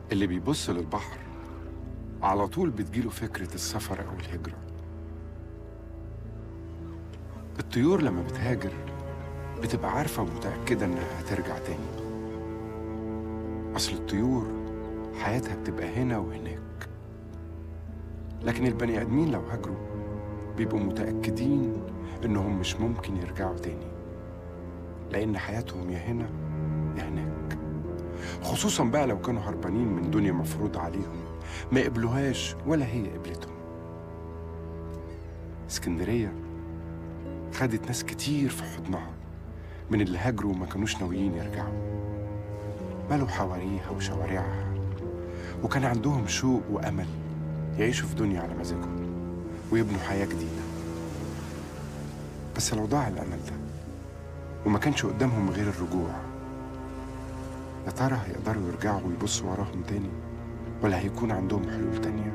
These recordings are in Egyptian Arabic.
اللي بيبص للبحر على طول بتجيله فكرة السفر أو الهجرة الطيور لما بتهاجر بتبقى عارفة ومتأكدة إنها هترجع تاني أصل الطيور حياتها بتبقى هنا وهناك لكن البني آدمين لو هاجروا بيبقوا متأكدين إنهم مش ممكن يرجعوا تاني لأن حياتهم يا هنا يا هناك خصوصا بقى لو كانوا هربانين من دنيا مفروض عليهم ما قبلوهاش ولا هي قبلتهم اسكندرية خدت ناس كتير في حضنها من اللي هاجروا وما كانوش ناويين يرجعوا ملوا حواريها وشوارعها وكان عندهم شوق وأمل يعيشوا في دنيا على مزاجهم ويبنوا حياة جديدة بس لو ضاع الأمل ده وما كانش قدامهم غير الرجوع يا ترى هيقدروا يرجعوا ويبصوا وراهم تاني ولا هيكون عندهم حلول تانية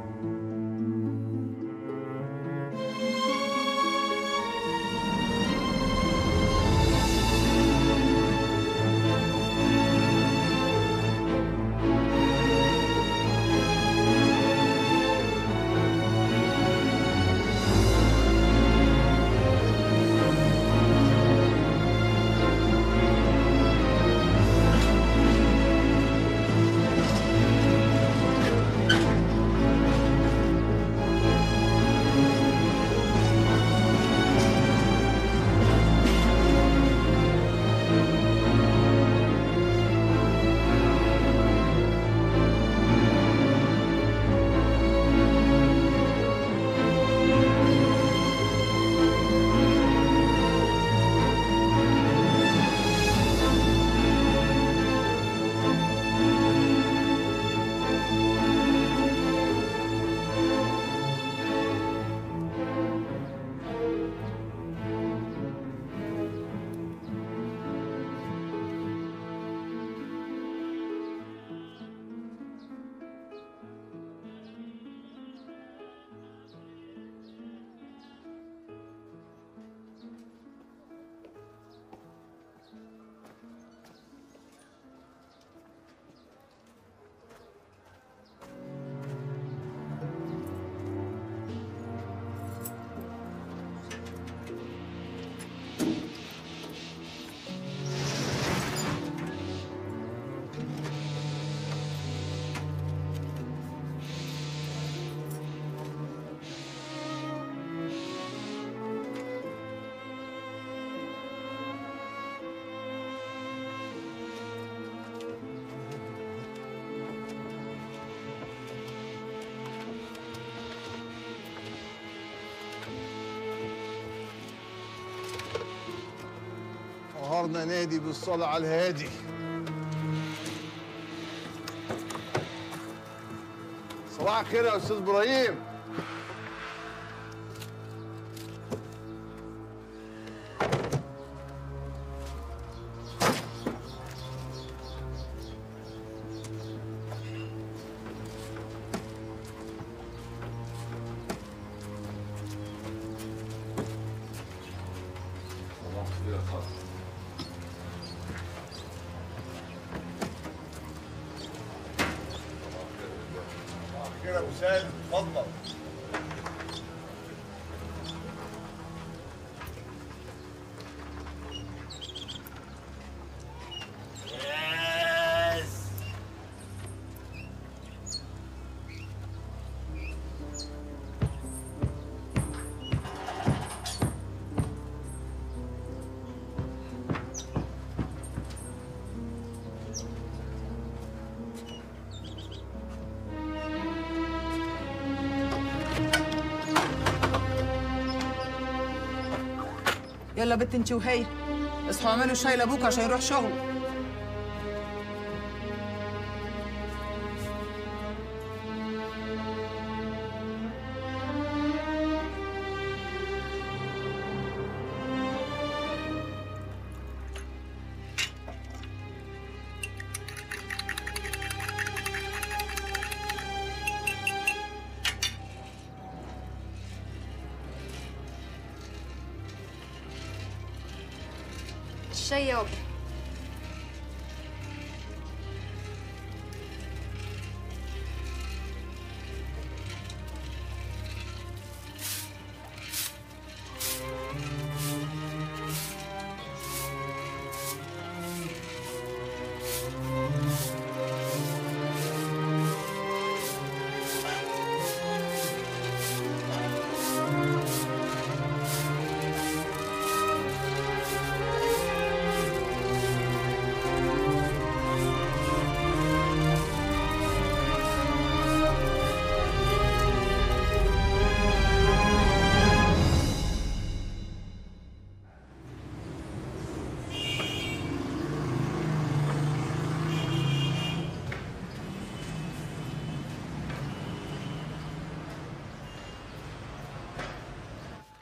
نهارنا نادي بالصلاة على الهادي صباح الخير يا أستاذ إبراهيم كده يا أبو سالم اتفضل يلا بنت انت وهي اصحوا اعملوا شاي لابوك عشان يروح شغله الشاي يابا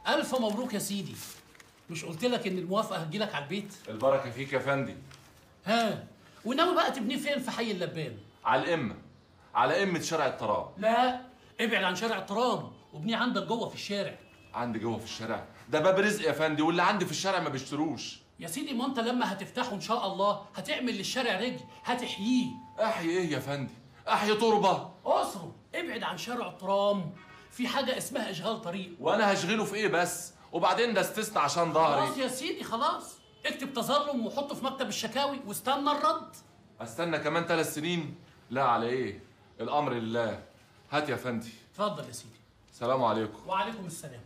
الف مبروك يا سيدي مش قلت لك ان الموافقه هتجيلك على البيت البركه فيك يا فندي ها وناوي بقى تبنيه فين في حي اللبان على الامه على امه شارع التراب لا ابعد عن شارع الترام وابنيه عندك جوه في الشارع عندي جوه في الشارع ده باب رزق يا فندي واللي عندي في الشارع ما بيشتروش يا سيدي ما انت لما هتفتحه ان شاء الله هتعمل للشارع رجل هتحييه احيي ايه يا فندي احيي تربه اسره ابعد عن شارع الترام في حاجه اسمها اشغال طريق وانا هشغله في ايه بس وبعدين ده استثنى عشان خلاص ظهري يا سيدي خلاص اكتب تظلم وحطه في مكتب الشكاوي واستنى الرد استنى كمان ثلاث سنين لا على ايه الامر لله هات يا فندي اتفضل يا سيدي سلام عليكم وعليكم السلام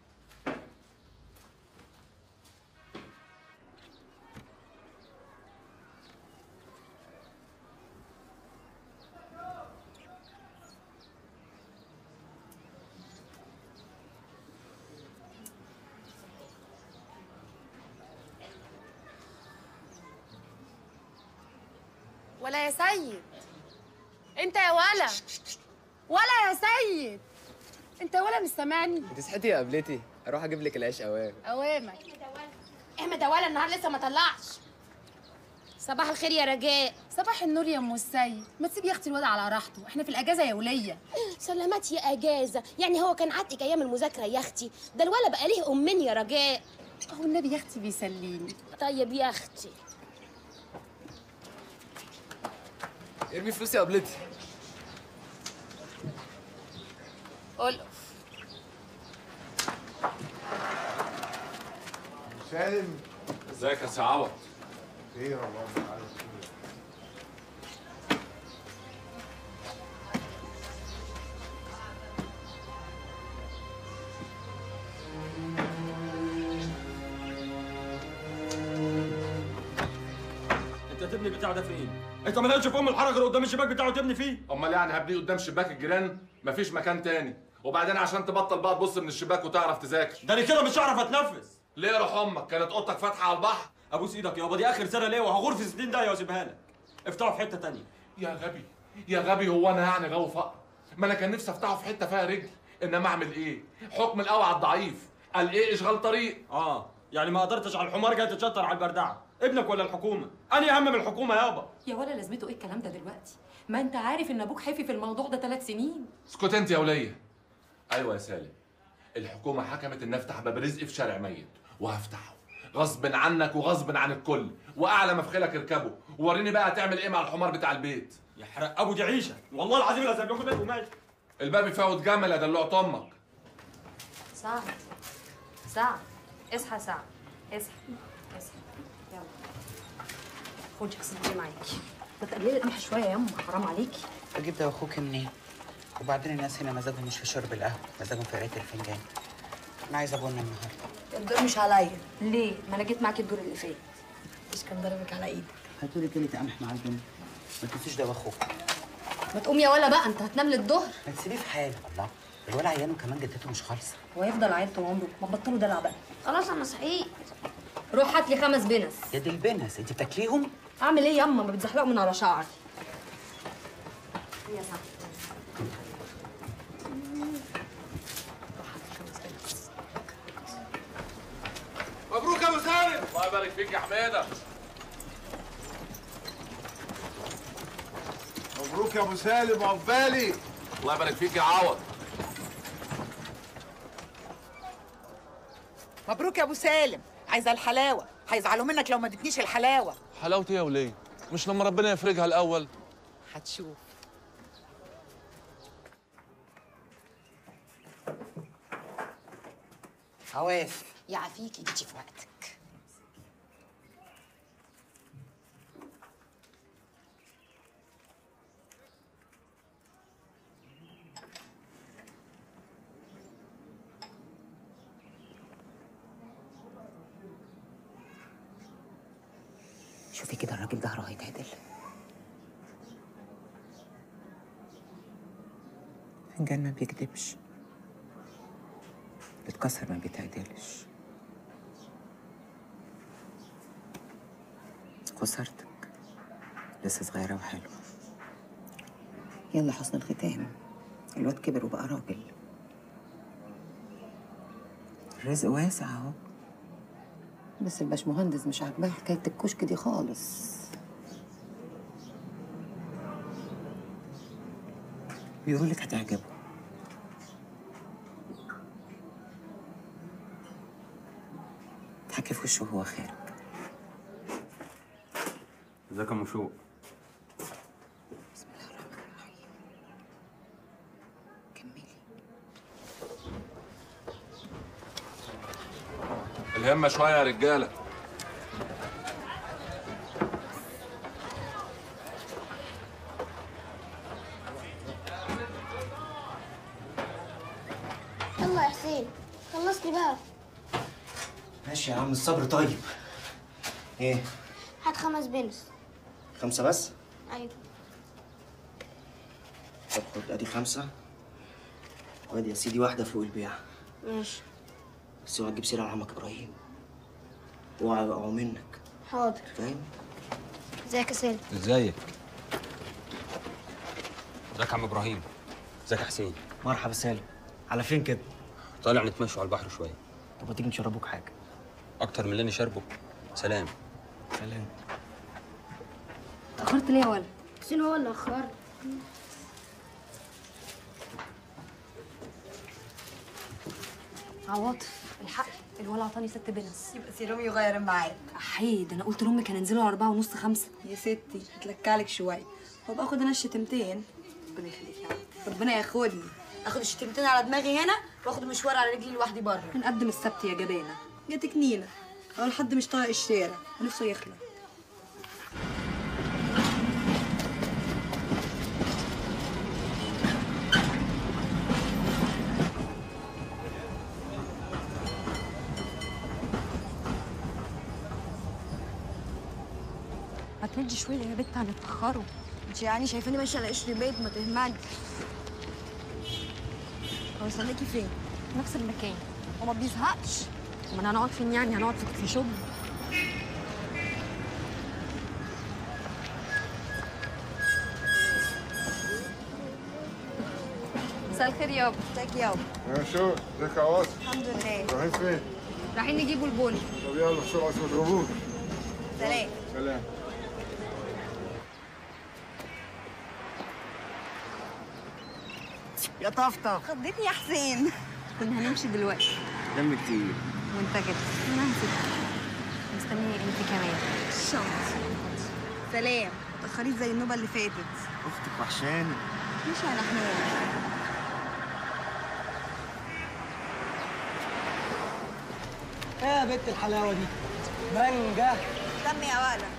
ولا يا سيد انت يا ولا ولا يا سيد انت يا ولا مش سامعني انت صحيتي يا قبلتي اروح اجيب لك العيش اوام اوامك احمد يا ولا النهار لسه ما طلعش صباح الخير يا رجاء صباح النور يا ام السيد ما تسيب يا اختي الواد على راحته احنا في الاجازه يا وليه سلامات يا اجازه يعني هو كان عاتق ايام المذاكره يا اختي ده الولا بقى ليه امين يا رجاء اهو النبي يا اختي بيسليني طيب يا اختي ارمي فلوسي يا قبلتي قول سالم ازيك يا سي عوض خير اللهم تعالى خير انت تبني بتاع ده فين؟ انت ما لقيتش في ام الحرج اللي قدام الشباك بتاعه تبني فيه؟ امال يعني هبنيه قدام شباك الجيران مفيش مكان تاني وبعدين عشان تبطل بقى تبص من الشباك وتعرف تذاكر ده انا كده مش هعرف اتنفس ليه روح امك كانت اوضتك فاتحه على البحر ابوس ايدك يابا دي اخر سنه ليا وهغور في سنين ده واسيبها لك افتحه في حته تانية يا غبي يا غبي هو انا يعني غاوي فقر ما انا كان نفسي افتحه في حته فيها رجل انما اعمل ايه حكم القوي على الضعيف قال ايه اشغال طريق اه يعني ما قدرتش على الحمار جاي تتشطر على البردعه ابنك ولا الحكومه اني اهم من الحكومه يابا يا ولا لازمته ايه الكلام ده دلوقتي ما انت عارف ان ابوك حفي في الموضوع ده ثلاث سنين اسكت انت يا وليه ايوه يا سالم الحكومه حكمت ان افتح باب رزق في شارع ميت وهفتحه غصب عنك وغصب عن الكل واعلى ما في خيلك اركبه ووريني بقى هتعمل ايه مع الحمار بتاع البيت يحرق ابو دي عيشه والله العظيم لا سايب لكم بيت وماشي الباب يفوت جمل يا دلوعت امك سعد سعد اصحى سعد اصحى اصحى يلا خدي اغسلي معاكي ما تقللي القمح شويه يا يما حرام عليكي اجيب ده واخوك منين وبعدين الناس هنا مزاجهم مش في شرب القهوه مزاجهم في قرايه الفنجان انا عايزه ابونا النهارده الدور مش عليا ليه ما انا جيت معاكي الدور اللي فات مش كان ضربك على ايدك هاتوا لي كيلة قمح مع البن ما تنسوش ده واخوك ما تقوم يا ولا بقى انت هتنام للظهر ما تسيبيه في حاله الله الولد عيان وكمان جدته مش خالصه هو يفضل عيل طول عمره ما تبطلوا دلع بقى خلاص انا صحيت روح هات لي خمس بنس يا دي البنس انت بتاكليهم اعمل ايه ياما ما بتزحلقوا من على شعري يا سعد مبروك يا ابو سالم الله يبارك فيك يا حماده مبروك يا ابو سالم عقبالي الله يبارك فيك يا عوض مبروك يا ابو سالم عايزه الحلاوه هيزعلوا منك لو ما ادتنيش الحلاوه حلاوتي يا وليه مش لما ربنا يفرجها الاول هتشوف عواف يعافيكي جيتي في وقتك شوفي كده الراجل ظهره هيتعدل فنجان ما بيكدبش بيتكسر ما بيتعدلش خسرتك لسه صغيرة وحلوة يلا حسن الختام الواد كبر وبقى راجل الرزق واسع اهو بس الباشمهندس مش عاجباه حكايه الكشك دي خالص بيقولوا لك هتعجبه تحكي في وشه وهو خارج ازيك يا ام شوق الهمة شوية يا رجالة يلا يا حسين خلصني بقى ماشي يا عم الصبر طيب ايه هات خمس بنس خمسة بس ايوه طب خد ادي خمسة وادي يا سيدي واحدة فوق البيع ماشي بس اوعى تجيب سيرة على عمك ابراهيم اوعى يوقعوا منك حاضر فاهم ازيك يا سالم ازيك ازيك يا عم ابراهيم ازيك يا حسين مرحبا سالم على فين كده طالع نتمشوا على البحر شويه طب ما تيجي نشربوك حاجة اكتر من اللي انا شاربه سلام سلام اتأخرت ليه يا ولد؟ حسين هو اللي اخرني عواطف الحق الولع عطاني ست بنس يبقى سيروم يغير معاك حيد انا قلت لامي كان ينزلوا على أربعة ونص خمسة يا ستي هتلكعلك شويه وابقى اخد انا الشتمتين ربنا يخليك يا عم ربنا ياخدني اخد الشتمتين على دماغي هنا واخد مشوار على رجلي لوحدي بره هنقدم السبت يا جبانة جاتك نيله اول حد مش طايق الشارع ونفسه يخلع هتمدي شوية يا بت هنتأخروا انت يعني شايفاني ماشيه على قشر بيت ما تهمني هو استناكي فين نفس المكان وما بيزهقش ما انا هنقعد فين يعني هنقعد في- في شغل مساء الخير يابا ازيك يابا يا شو ازيك يا عواصم الحمد لله رايحين فين؟ رايحين نجيبوا البولي طب يلا بسرعة عشان ما تضربوش سلام سلام يا طفطف خضتني يا حسين كنا هنمشي دلوقتي دم كتير وانت كده انا هسيبك مستنيه انت كمان الشنط سلام متأخريش زي النوبة اللي فاتت اختك وحشاني مش على حنان ايه يا بنت الحلاوة دي مانجا دم يا ولا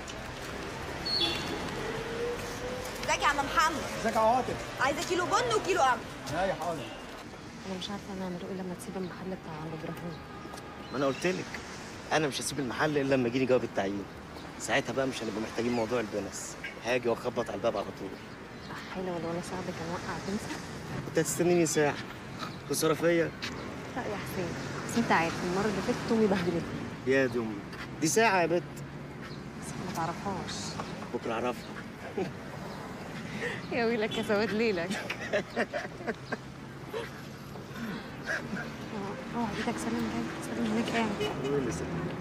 ازيك يا عم محمد ازيك يا عواطف عايزه كيلو بن وكيلو قمح يا حاضر انا مش عارفه نعمل ايه لما تسيب المحل بتاع عند ابراهيم ما انا قلت لك انا مش هسيب المحل الا لما يجيلي جواب التعيين ساعتها بقى مش هنبقى محتاجين موضوع البنس هاجي واخبط على الباب على طول حلو ولا صعب كان وقع تنسى كنت هتستنيني ساعة خسارة فيا لا يا حسين بس انت عارف المره اللي فاتت امي بهدلتني يا دي امك دي ساعة يا بت بس ما تعرفهاش بكرة اعرفها يا ويلك يا سواد ليلك اه ايدك سلام جاي سلام هناك قاعد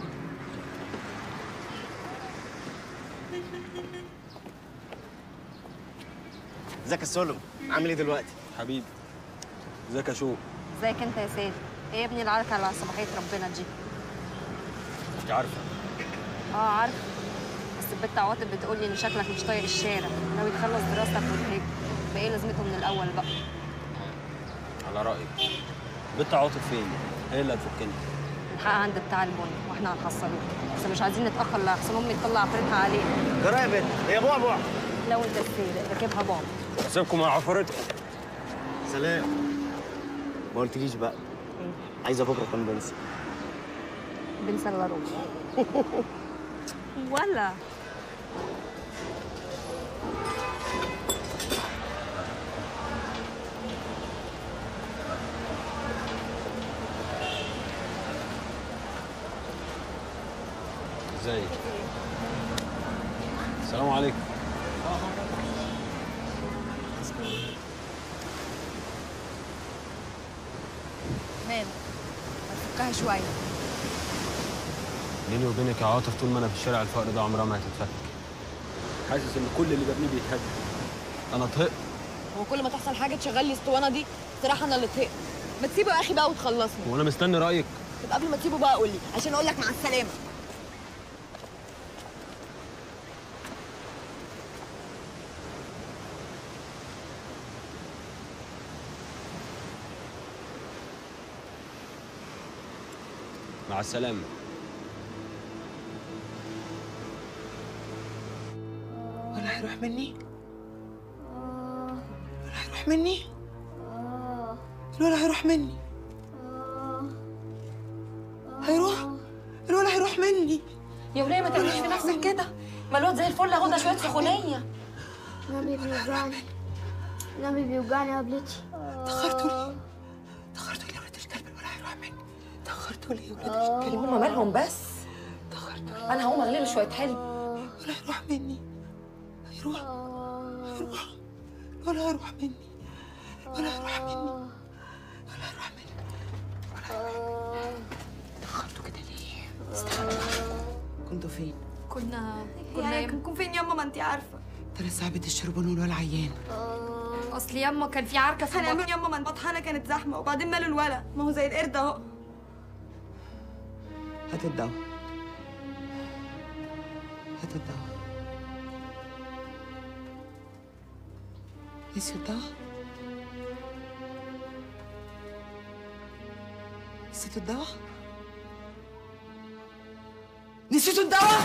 ازيك يا سولم عامل ايه دلوقتي حبيبي ازيك يا شوق ازيك انت يا سيد ايه يا ابني العركه على صباحيه ربنا دي انت عارفه اه عارفه بس البت عواطف بتقول لي ان شكلك مش طايق الشارع ناوي تخلص دراستك وتهيك بايه لازمته من الاول بقى على رايك بنت عاطف فين هي اللي هتفكني الحق عند بتاع البن واحنا هنحصلوه بس مش عايزين نتاخر لأحسن امي تطلع عفريتها علينا جرى يا بت هي بعبع لو انت السيد راكبها بابا سيبكم مع عفرتكم سلام ما قلتليش بقى عايزه بكره كام بنسى بنسى الا ربع ولا ازيك السلام عليكم مالك هتفكها نفسها شويه بيني وبينك يا عاطف طول ما انا في الشارع الفقر ده عمرها ما هتتفك حاسس ان كل اللي ببنيه بيتهد انا طهقت هو كل ما تحصل حاجه تشغل لي اسطوانه دي صراحه انا اللي طهقت ما تسيبه يا اخي بقى وتخلصني وانا مستني رايك طب قبل ما تسيبه بقى قول لي عشان اقول لك مع السلامه مع السلامه ولا هيروح مني ولا هيروح مني الولا هيروح مني هيروح الولا هيروح مني يا وليه ما تعمليش في نفسك كده ما الواد زي الفل اهو ده شويه سخونيه نبي بيوجعني نبي بيوجعني يا قبلتي تأخرتوا ليه؟ تأخرتوا ليه يا ولاد الكلب الولا هيروح مني تأخرتوا ليه يا ولاد الكلب هما مالهم بس انا هقوم اغلي له شويه حلو الولا هيروح مني هيروح هيروح الولا هيروح مني الولا هيروح مني الولا هيروح مني تأخرتوا كده ليه؟ استخبوا كنتوا فين؟ كنا كنا كنا نكون فين ياما ما انت عارفه ترى ساعة الشربون والولا عيان اصل ياما كان في عركه في هنعمل ياما ما البطحانه كانت زحمه وبعدين ماله الولا ما هو زي القرد اهو هات الدواء هات الدواء نسيوا الدواء نسيتوا الدواء نسيتوا الدواء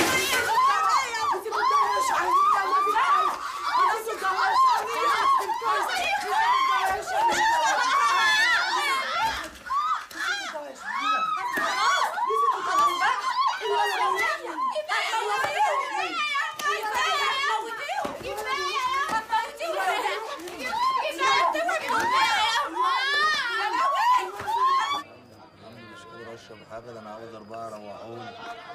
مش قادر اشرب حاجه ده انا عاوز اربعه روحوني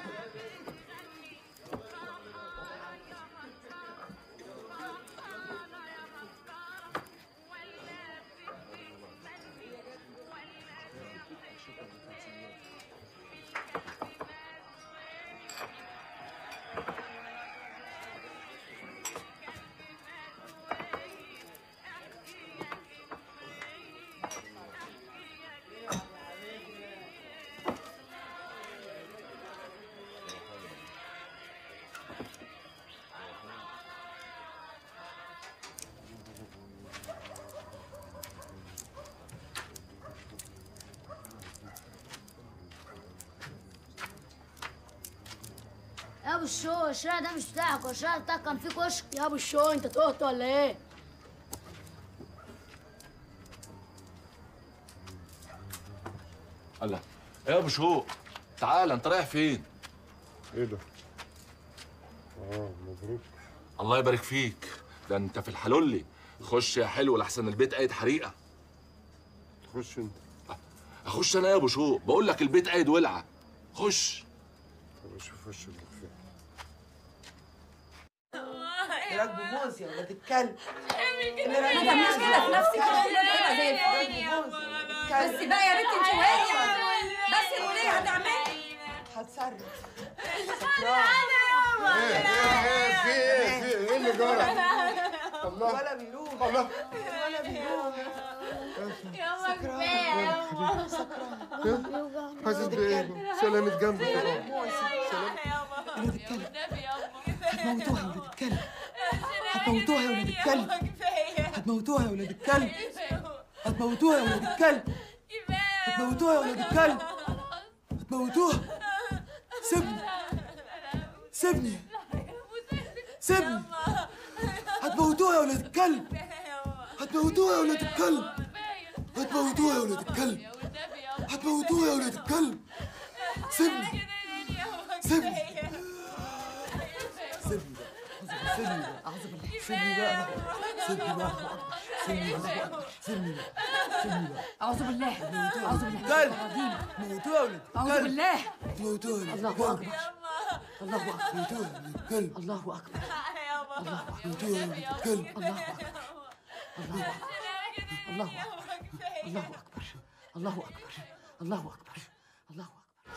يا ابو الشو الشارع ده مش بتاعك والشارع بتاعك كان فيه كشك يا ابو الشو انت تهت ولا ايه؟ الله ايه يا ابو شوق تعال انت رايح فين ايه ده؟ اه مبروك الله يبارك فيك ده انت في الحلولي خش يا حلو لحسن البيت قايد حريقه تخش انت اخش انا يا ابو شوق بقول لك البيت قايد ولعه خش طب اشوف وش المخفي راكبوا موز يا ولاد الكلب ما تعمليش كده في نفسك هتبقى زي الفل بس بقى يا بنتي شويه بس الوليه هتعملي هتصرف ايه ايه ايه في ايه في ايه اللي جرى؟ الله ولا بيروح الله ولا بيروح يابا كفايه يابا حاسس بايه؟ سلامة جنبك يا بابا ولاد الكلب هتموتوها يا ولاد الكلب هتموتوها يا ولاد الكلب هتموتوها يا ولاد الكلب هتموتوها يا ولاد الكلب هتموتوها سيبني سيبني سيبني هتموتوها يا ولاد الكلب هتموتوها يا ولاد الكلب هتموتوها يا ولاد الكلب هتموتوها يا ولاد الكلب سيبني سيبني سيبني سيبني بقى أعوذ بالله سيبني بقى سيبني بقى سيبني بقى سيبني بقى سيبني بقى اعوذ بالله اعوذ بالله كلب موتوها ولد اعوذ بالله موتوها ولد الله اكبر الله اكبر موتوها ولد كلب الله اكبر الله اكبر موتوها ولد كلب الله اكبر الله اكبر الله اكبر الله اكبر الله اكبر الله اكبر الله اكبر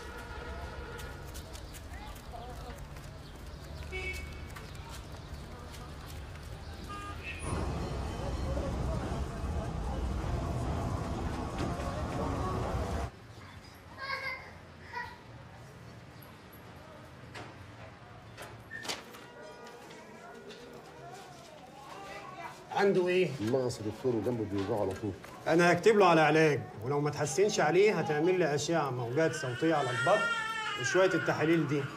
عنده ايه؟ المغص يا دكتور وجنبه بيوجعه على طول انا هكتب له على علاج ولو ما تحسنش عليه هتعمل لي اشعه موجات صوتيه على البطن وشويه التحاليل دي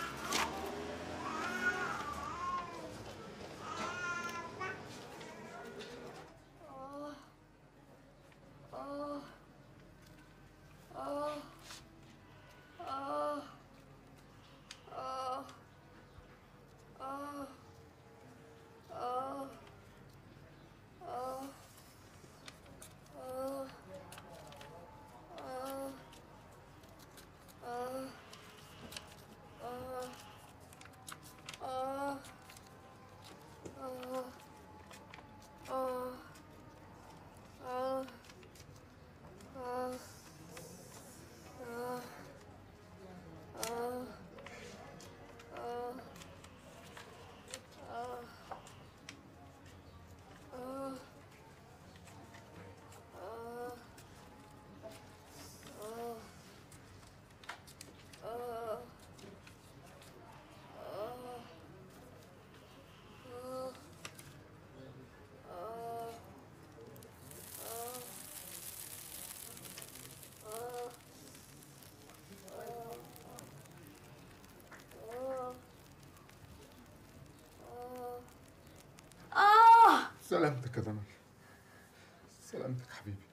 اه سلامتك يا دمر سلامتك حبيبي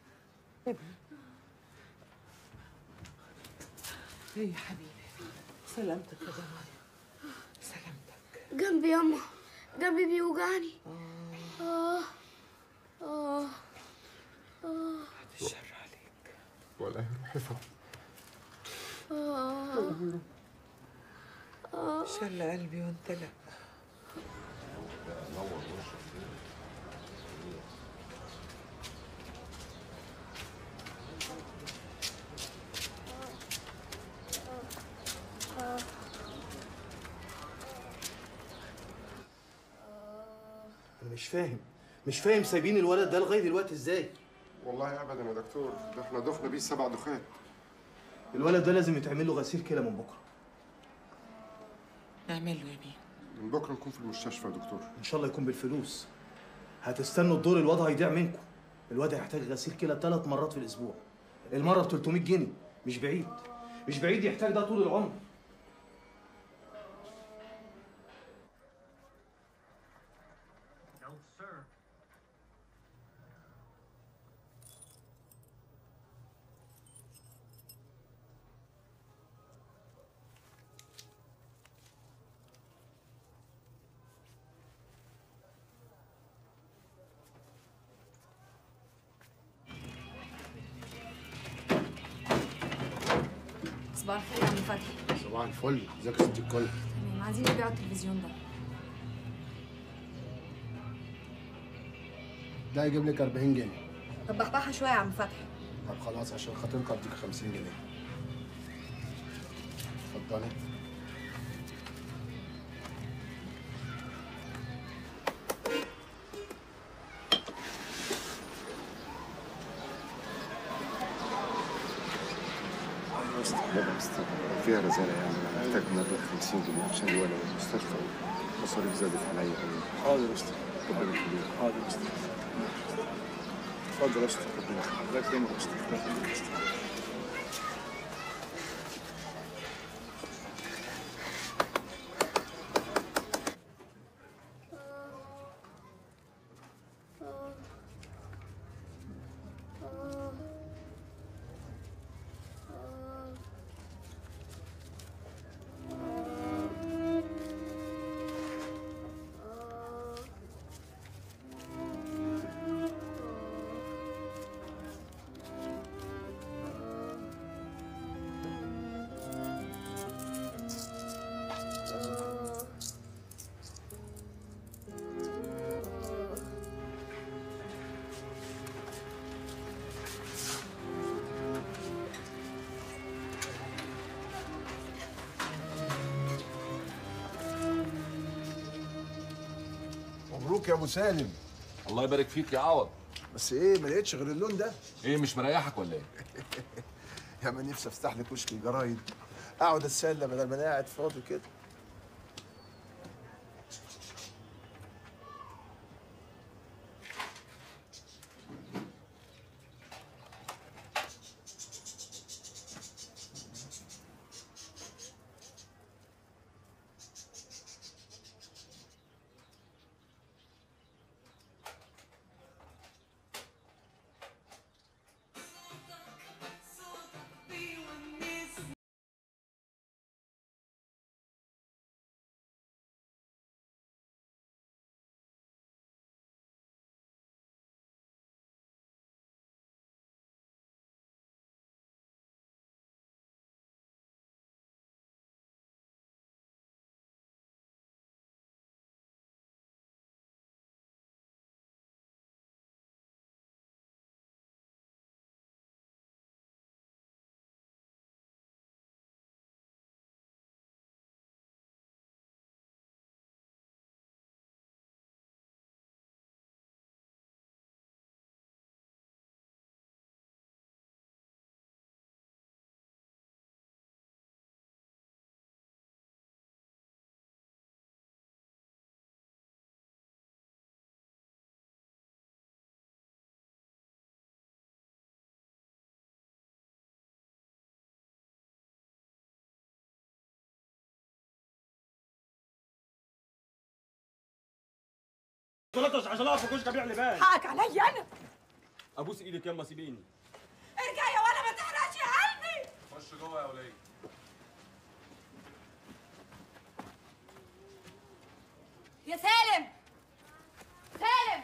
ايه يا حبيبي سلامتك يا دمار سلامتك جنبي ياما جنبي بيوجعني اه اه اه الشر عليك ولا يروح يفهم اه اه شل قلبي وانت لا انا مش فاهم مش فاهم سايبين الولد ده لغايه دلوقتي ازاي والله ابدا يا دكتور ده احنا دفنا بيه سبع دخات الولد ده لازم يتعمل له غسيل كلى من بكره نعمل له يا بيه من بكره نكون في المستشفى يا دكتور ان شاء الله يكون بالفلوس هتستنوا الدور الواد هيضيع منكم الواد هيحتاج غسيل كلى ثلاث مرات في الاسبوع المره ب 300 جنيه مش بعيد مش بعيد يحتاج ده طول العمر صباح الخير يا عم فتحي صباح الفل ازيك يا ست الكل تمام عايزين نبيعوا التلفزيون ده ده يجيب لك 40 جنيه طب بحبحها شويه يا عم فتحي طب خلاص عشان خاطرك اديك 50 جنيه اتفضلي فيها رزالة يعني أنا محتاج مبلغ 50 جنيه عشان الولد المستشفى المصاريف زادت عليا قوي حاضر يا استاذ ربنا يخليك حاضر يا استاذ اتفضل يا استاذ الله يكرمك يا استاذ الله يخليك يا استاذ مبروك يا ابو سالم الله يبارك فيك يا عوض بس ايه ما لقيتش غير اللون ده ايه مش مريحك ولا ايه يا ما نفسي افتح لي كشك الجرايد اقعد اتسلى بدل ما انا قاعد فاضي كده ثلاثة عشرات في كشك ابيع لبان حقك عليا انا ابوس ايدك يما سيبيني ارجع يا ولا ما تحرقش يا قلبي خش جوه يا وليد يا سالم سالم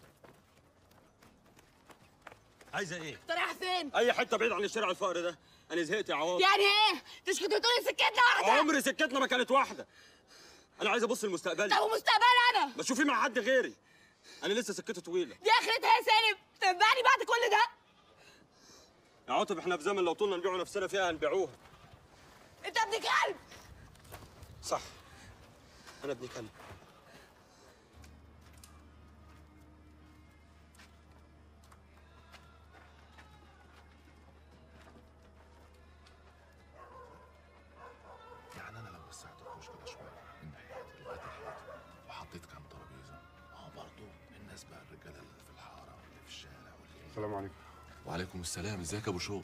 عايزه ايه؟ انت رايح فين؟ اي حته بعيد عن الشارع الفقر ده انا زهقت يا عوض يعني ايه؟ تسكت وتقولي سكتنا واحدة؟ عمري سكتنا ما كانت واحده انا عايز ابص لمستقبلي طب ومستقبلي انا؟ ما تشوفي مع حد غيري انا لسه سكته طويله دي اخرتها يا سالم تنبعني بعد كل ده؟ يا عاطف احنا في زمن لو طولنا نبيعوا نفسنا فيها هنبيعوها انت ابن كلب صح انا ابن كلب يعني انا لو وسعت الكشك ده شويه من ناحيتي لغايه الحيط وحطيت كام ترابيزه ما هو برضه الناس بقى الرجاله اللي في الحاره واللي في الشارع واللي السلام عليكم وعليكم السلام ازيك يا ابو شوق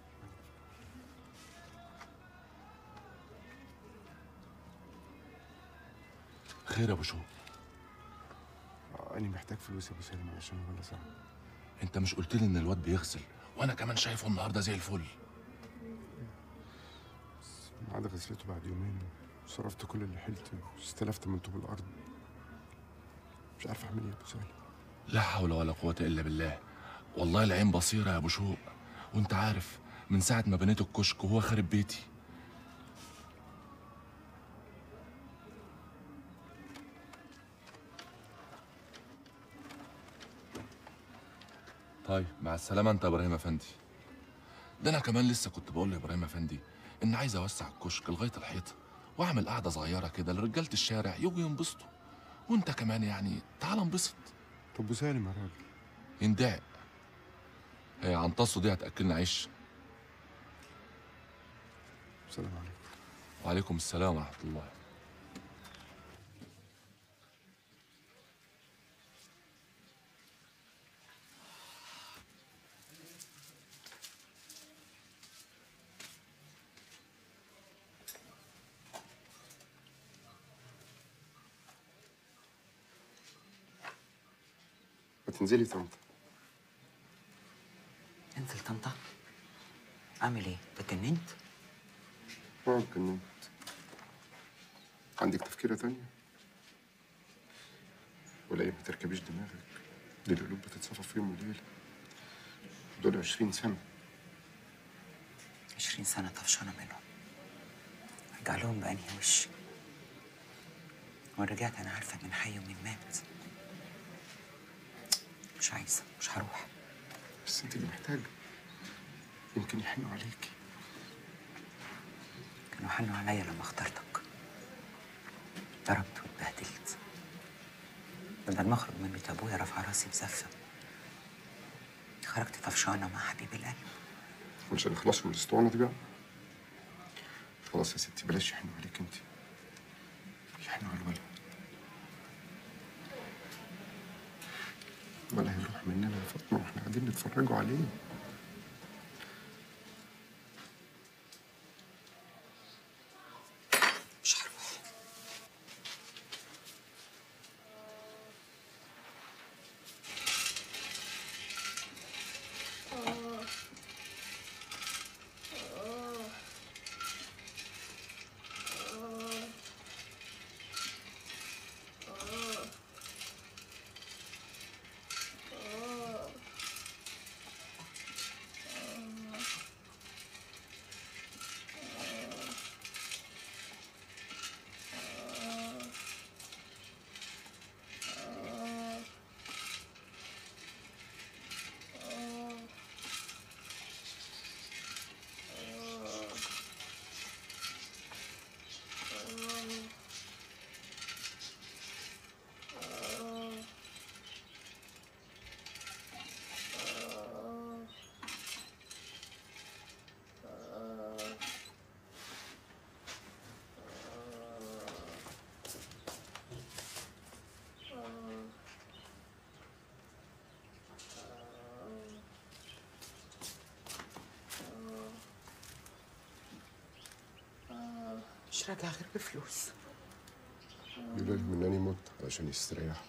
خير يا ابو شوق آه، أنا محتاج فلوس يا أبو سالم علشان ولا ساعة انت مش قلت لي ان الواد بيغسل وانا كمان شايفه النهارده زي الفل عاد غسلته بعد يومين صرفت كل اللي حيلتي واستلفت من طوب الأرض مش عارف أعمل إيه يا أبو سالم لا حول ولا قوه الا بالله والله العين بصيره يا ابو شوق وانت عارف من ساعه ما بنيت الكشك وهو خارب بيتي طيب مع السلامه انت يا ابراهيم افندي ده انا كمان لسه كنت بقول لابراهيم افندي ان عايز اوسع الكشك لغايه الحيطه واعمل قعده صغيره كده لرجاله الشارع يجوا ينبسطوا وانت كمان يعني تعال انبسط طب أبو سالم يا راجل يندعق هي عنتصه دي هتاكلنا عيش السلام عليكم وعليكم السلام ورحمه الله ما تنزلي طنطا انزل طنطا اعمل ايه اتجننت اه اتجننت عندك تفكيرة تانية ولا ايه ما تركبيش دماغك دي القلوب بتتصفى في يوم وليلة دول عشرين سنة عشرين سنة طفشانة منهم ارجع لهم بأنهي وش ورجعت أنا عارفة مين حي ومين مات مش عايزة مش هروح بس انت اللي محتاجة يمكن يحنوا عليكي كانوا حنوا عليا لما اخترتك ضربت واتبهدلت بدل ما اخرج من بيت ابويا رافعه راسي بزفه خرجت طفشانه مع حبيب القلب مش هنخلصوا من الاسطوانه دي بقى خلاص يا ستي بلاش يحنوا عليك انت يحنوا على الولد ولا هيروح مننا يا فاطمه واحنا قاعدين نتفرجوا عليه مش هروح مش راجع غير بفلوس يقولوا لهم انني مت علشان يستريحوا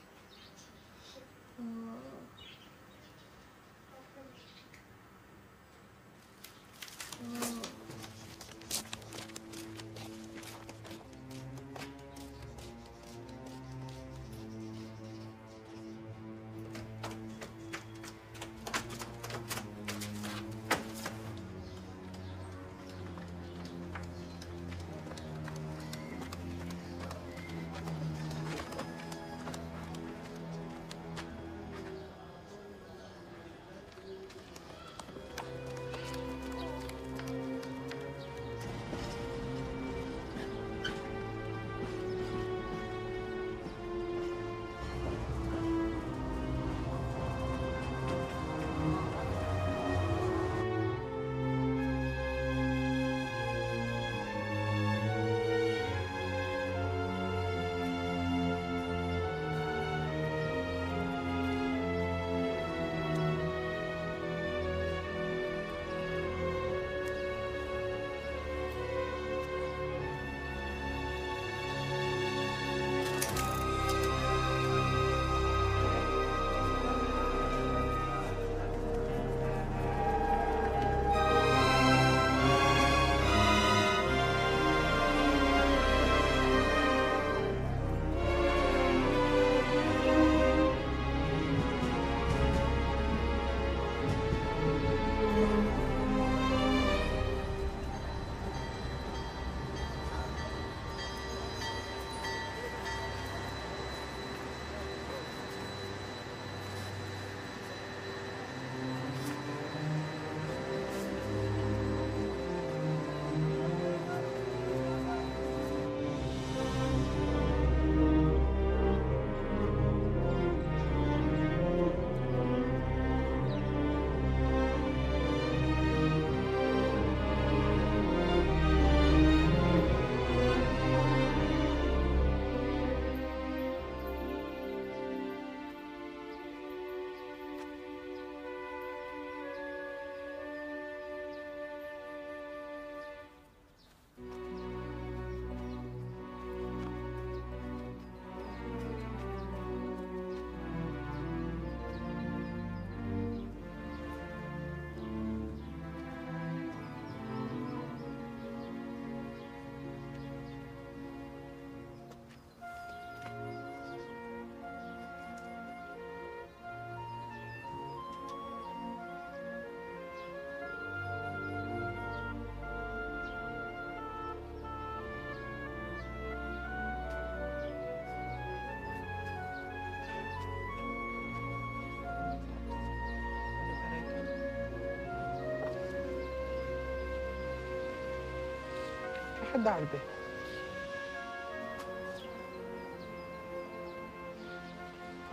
حد على الباب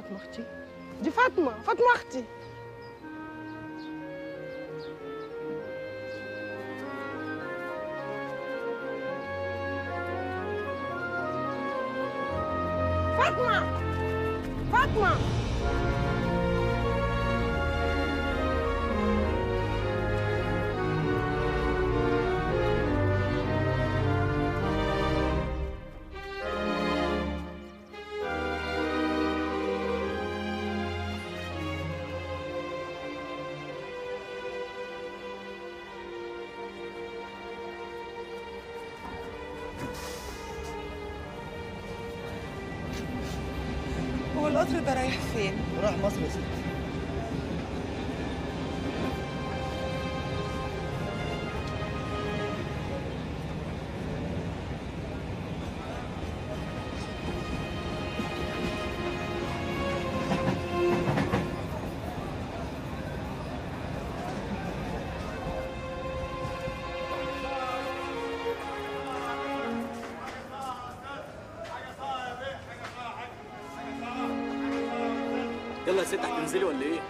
فاطمه اختي دي فاطمه فاطمه اختي فاطمه فاطمه هو القطر ده رايح فين؟ راح مصر يا ستي يلا يا ست هتنزلي ولا ايه؟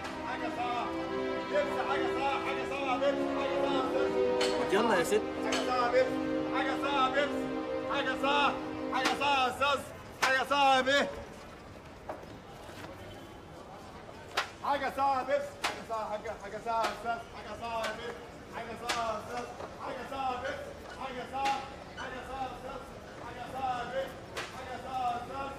يلا يا ست حاجة صعبة بيبس حاجة صعبة حاجة صعبة يا أستاذ حاجة صعبة يا بيه حاجة صعبة بيبس حاجة صعبة حاجة حاجة صعبة يا أستاذ حاجة صعبة يا بيه حاجة صعبة يا أستاذ حاجة صعبة بيبس حاجة صعبة حاجة صعبة يا أستاذ حاجة صعبة يا بيه حاجة صعبة يا أستاذ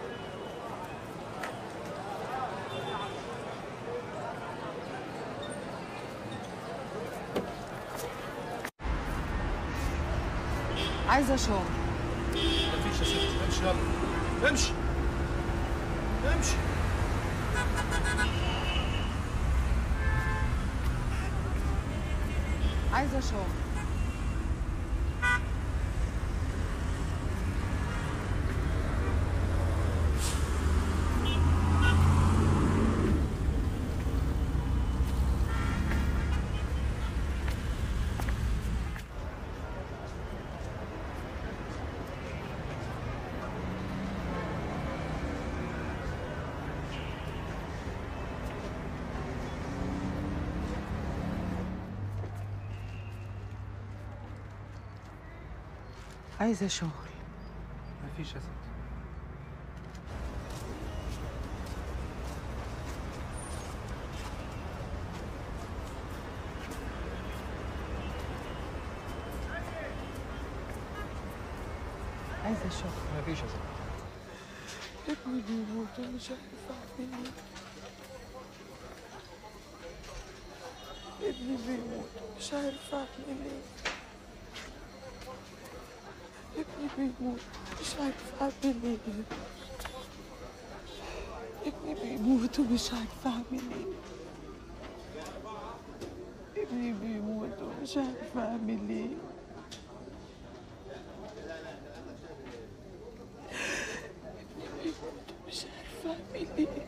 عايزه شغل مفيش يا ستي امشي يلا امشي امشي عايزه شغل عايزه شغل مفيش يا ستي عايزه شغل مفيش يا ستي ابني بيموت ومش عارفه اعمل ايه ابني بيموت ومش عارفه اعمل ايه ابني بيموت مش عارفه اعمل ايه ابني بيموت ومش عارفه اعمل ايه ابني بيموت ومش عارفه اعمل ايه ابني بيموت ومش عارفه اعمل ايه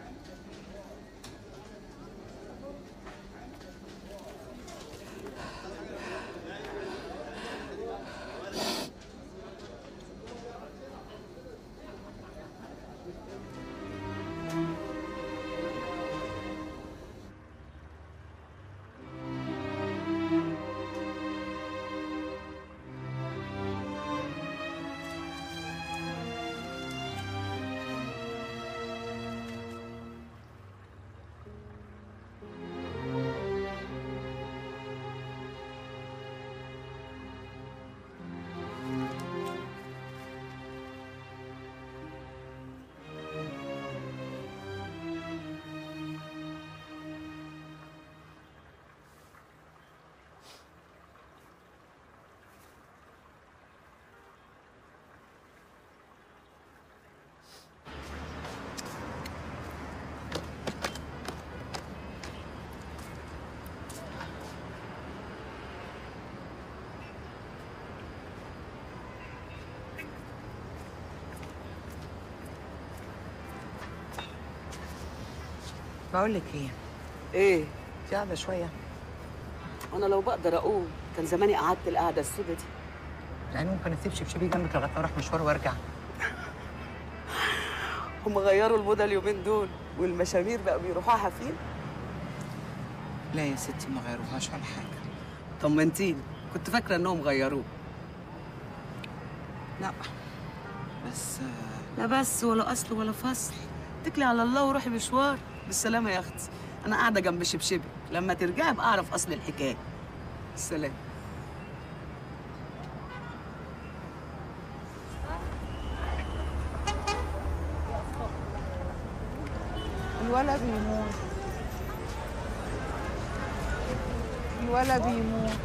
بقول لك ايه ايه انت قاعده شويه انا لو بقدر اقوم كان زماني قعدت القعده السودة دي يعني ممكن اسيب شبشبي جنبك لغايه ما اروح مشوار وارجع هم غيروا الموضه اليومين دول والمشامير بقوا بيروحوها حفيل لا يا ستي ما غيروهاش ولا حاجه طمنتيني كنت فاكره انهم غيروه لا بس لا بس ولا اصل ولا فصل اتكلي على الله وروحي مشوار بالسلامه يا اختي انا قاعده جنب شبشبي لما ترجعي ابقى اعرف اصل الحكايه السلام الولد بيموت الولد بيموت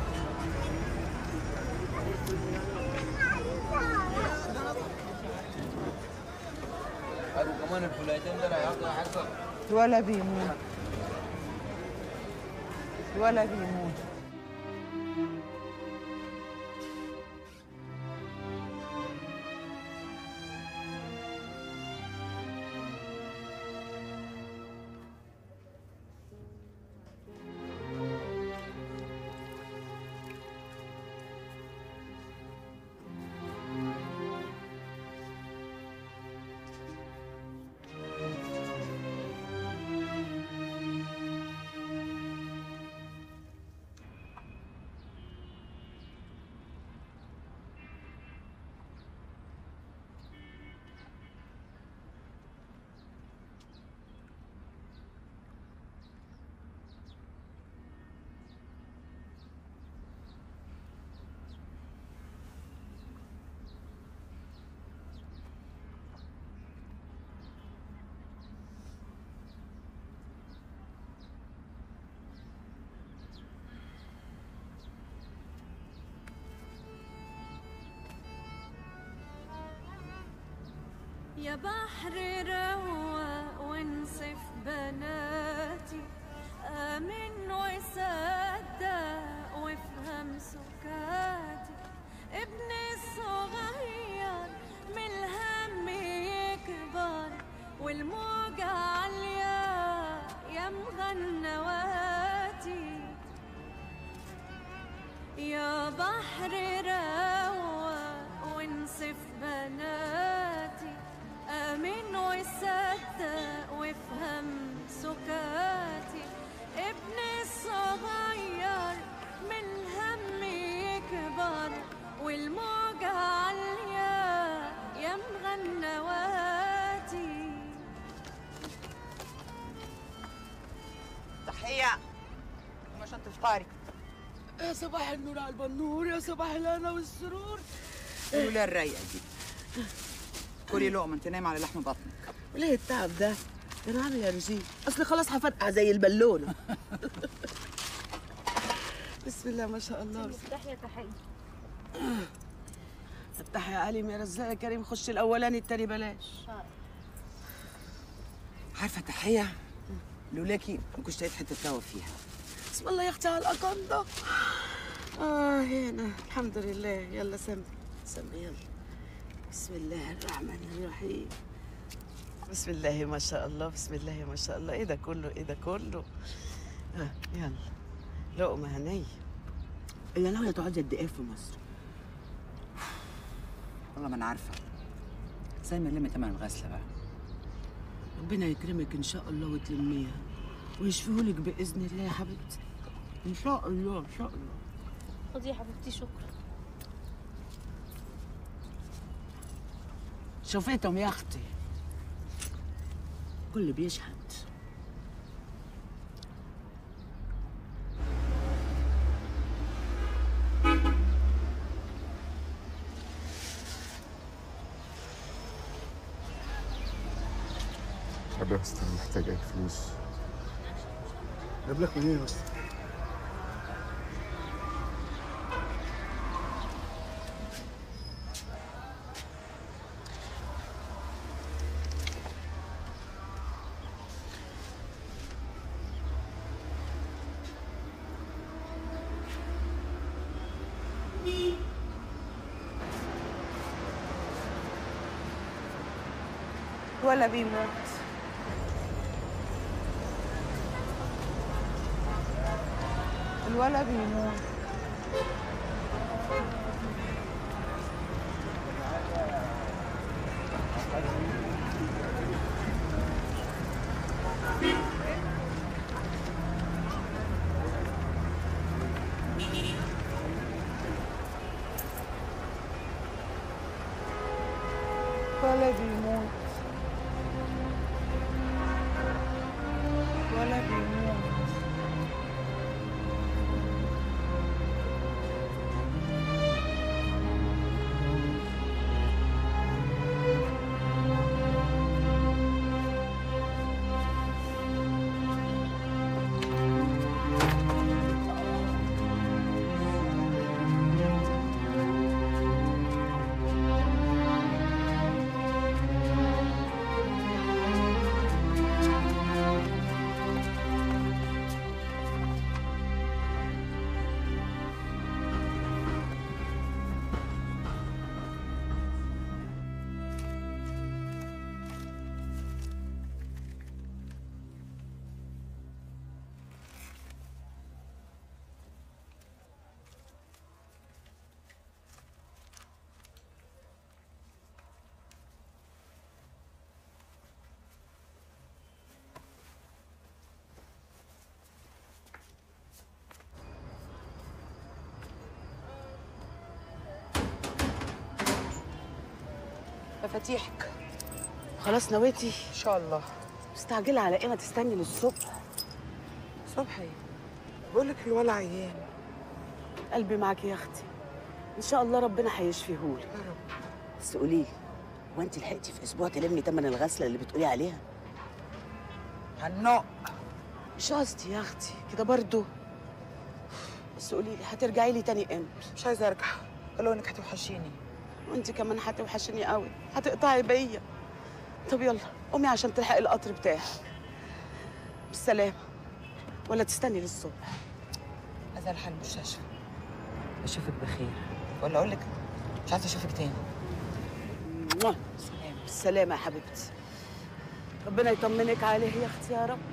كمان الفلايتين دول هياخدوا حاجه الولد بيموت الولد بيموت يا بحر روق وانصف بناتي آمن وصدق وافهم سكاتي ابني الصغير من الهم يكبر والموجة عالية يا مغنواتي يا بحر روق وانصف بناتي آمن وصدق وافهم سكاتي ابني الصغير من الهم يكبر والموجة عالية يا مغنواتي تحية عشان تفطري يا صباح النور على البنور يا صباح الهنا والسرور الولاية الرايقة دي كلي لقمة انت نايمة على لحم بطنك ليه التعب ده؟ ده انا عامل يا رجيم اصل خلاص هفتقع زي البالونه بسم الله ما شاء الله مفتاح يا تحية افتح يا علي يا رزاق يا كريم خش الاولاني التاني بلاش عارفة تحية لولاكي ما كنتش لقيت حتة تروى فيها بسم الله يا اختي على الاقنده اه هنا الحمد لله يلا سمي سمي يلا بسم الله الرحمن الرحيم بسم الله ما شاء الله بسم الله ما شاء الله ايه ده كله ايه ده كله آه يلا لقمه هنيه هي ناوية تقعدي قد ايه في مصر؟ والله ما انا عارفة زي ما لمي تمن الغسلة بقى ربنا يكرمك ان شاء الله وتلميها ويشفيهولك باذن الله يا حبيبتي ان شاء الله ان شاء الله خدي يا حبيبتي شكرا شوفيتهم يا اختي كل بيشهد طب يا اسطى أنا محتاج اي فلوس جاب لك منين يا اسطى؟ ولا بيموت الولا بيموت ولا بيموت ولا بيموت مفاتيحك خلاص نويتي ان شاء الله مستعجله على ايه ما تستني للصبح صبحي بقول لك الولا عيان قلبي معاكي يا اختي ان شاء الله ربنا هيشفيهولك يا رب بس قولي لي هو انت لحقتي في اسبوع تلمي تمن الغسله اللي بتقولي عليها هنوق مش قصدي يا اختي كده برضو بس قولي لي هترجعي لي تاني امتى مش عايزه ارجع قالوا انك هتوحشيني وانت كمان هتوحشني قوي هتقطعي بيا طب يلا قومي عشان تلحقي القطر بتاعك بالسلامه ولا تستني للصبح عايزه الحق المستشفى اشوفك بخير ولا اقول لك مش عايزه اشوفك تاني موah. بالسلامه يا حبيبتي ربنا يطمنك عليه يا اختي يا رب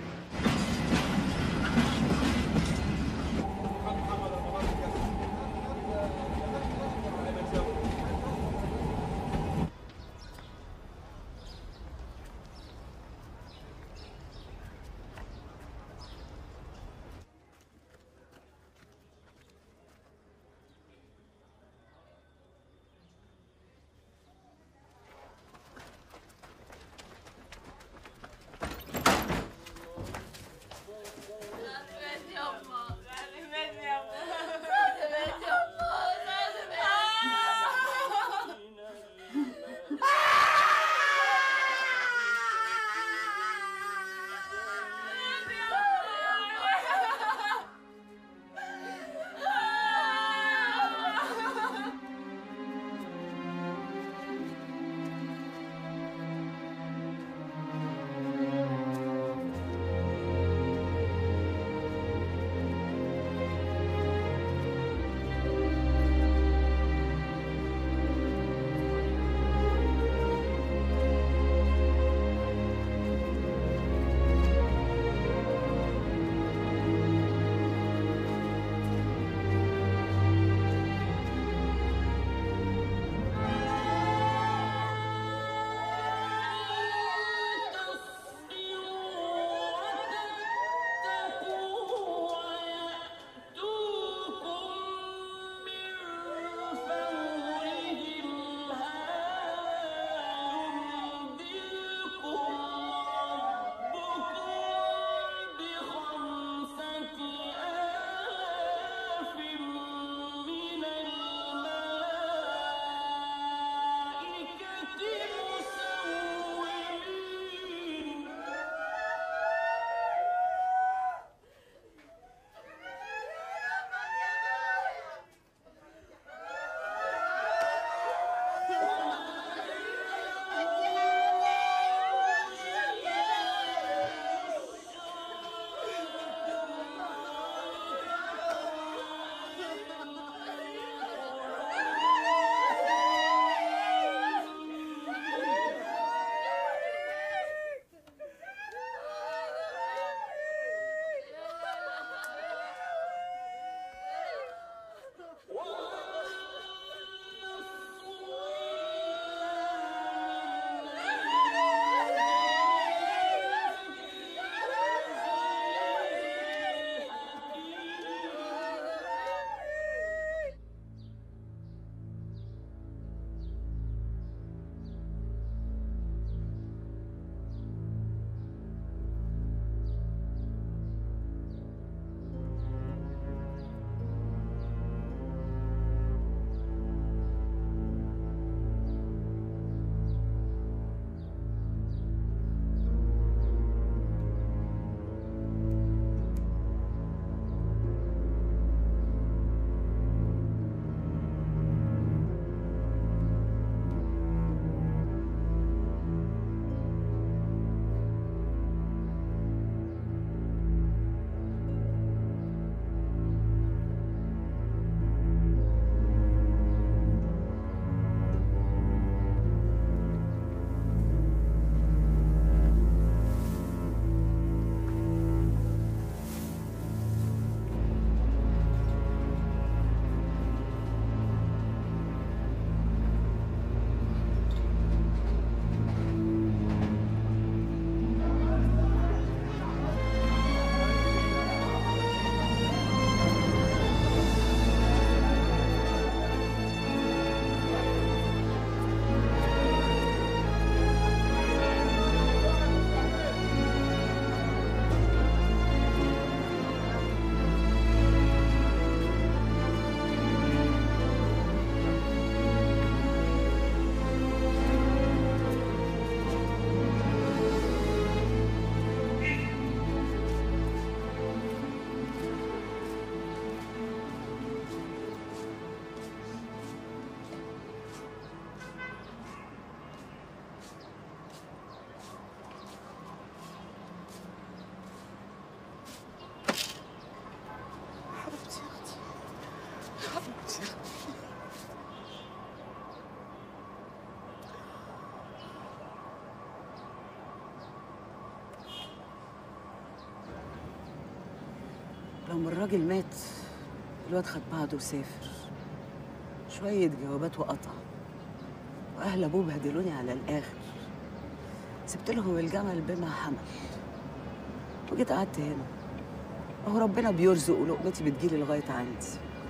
لما الراجل مات الواد خد بعضه وسافر شوية جوابات وقطع وأهل أبوه بهدلوني على الآخر سبت لهم الجمل بما حمل وجيت قعدت هنا اهو ربنا بيرزق ولقمتي بتجيلي لغاية عندي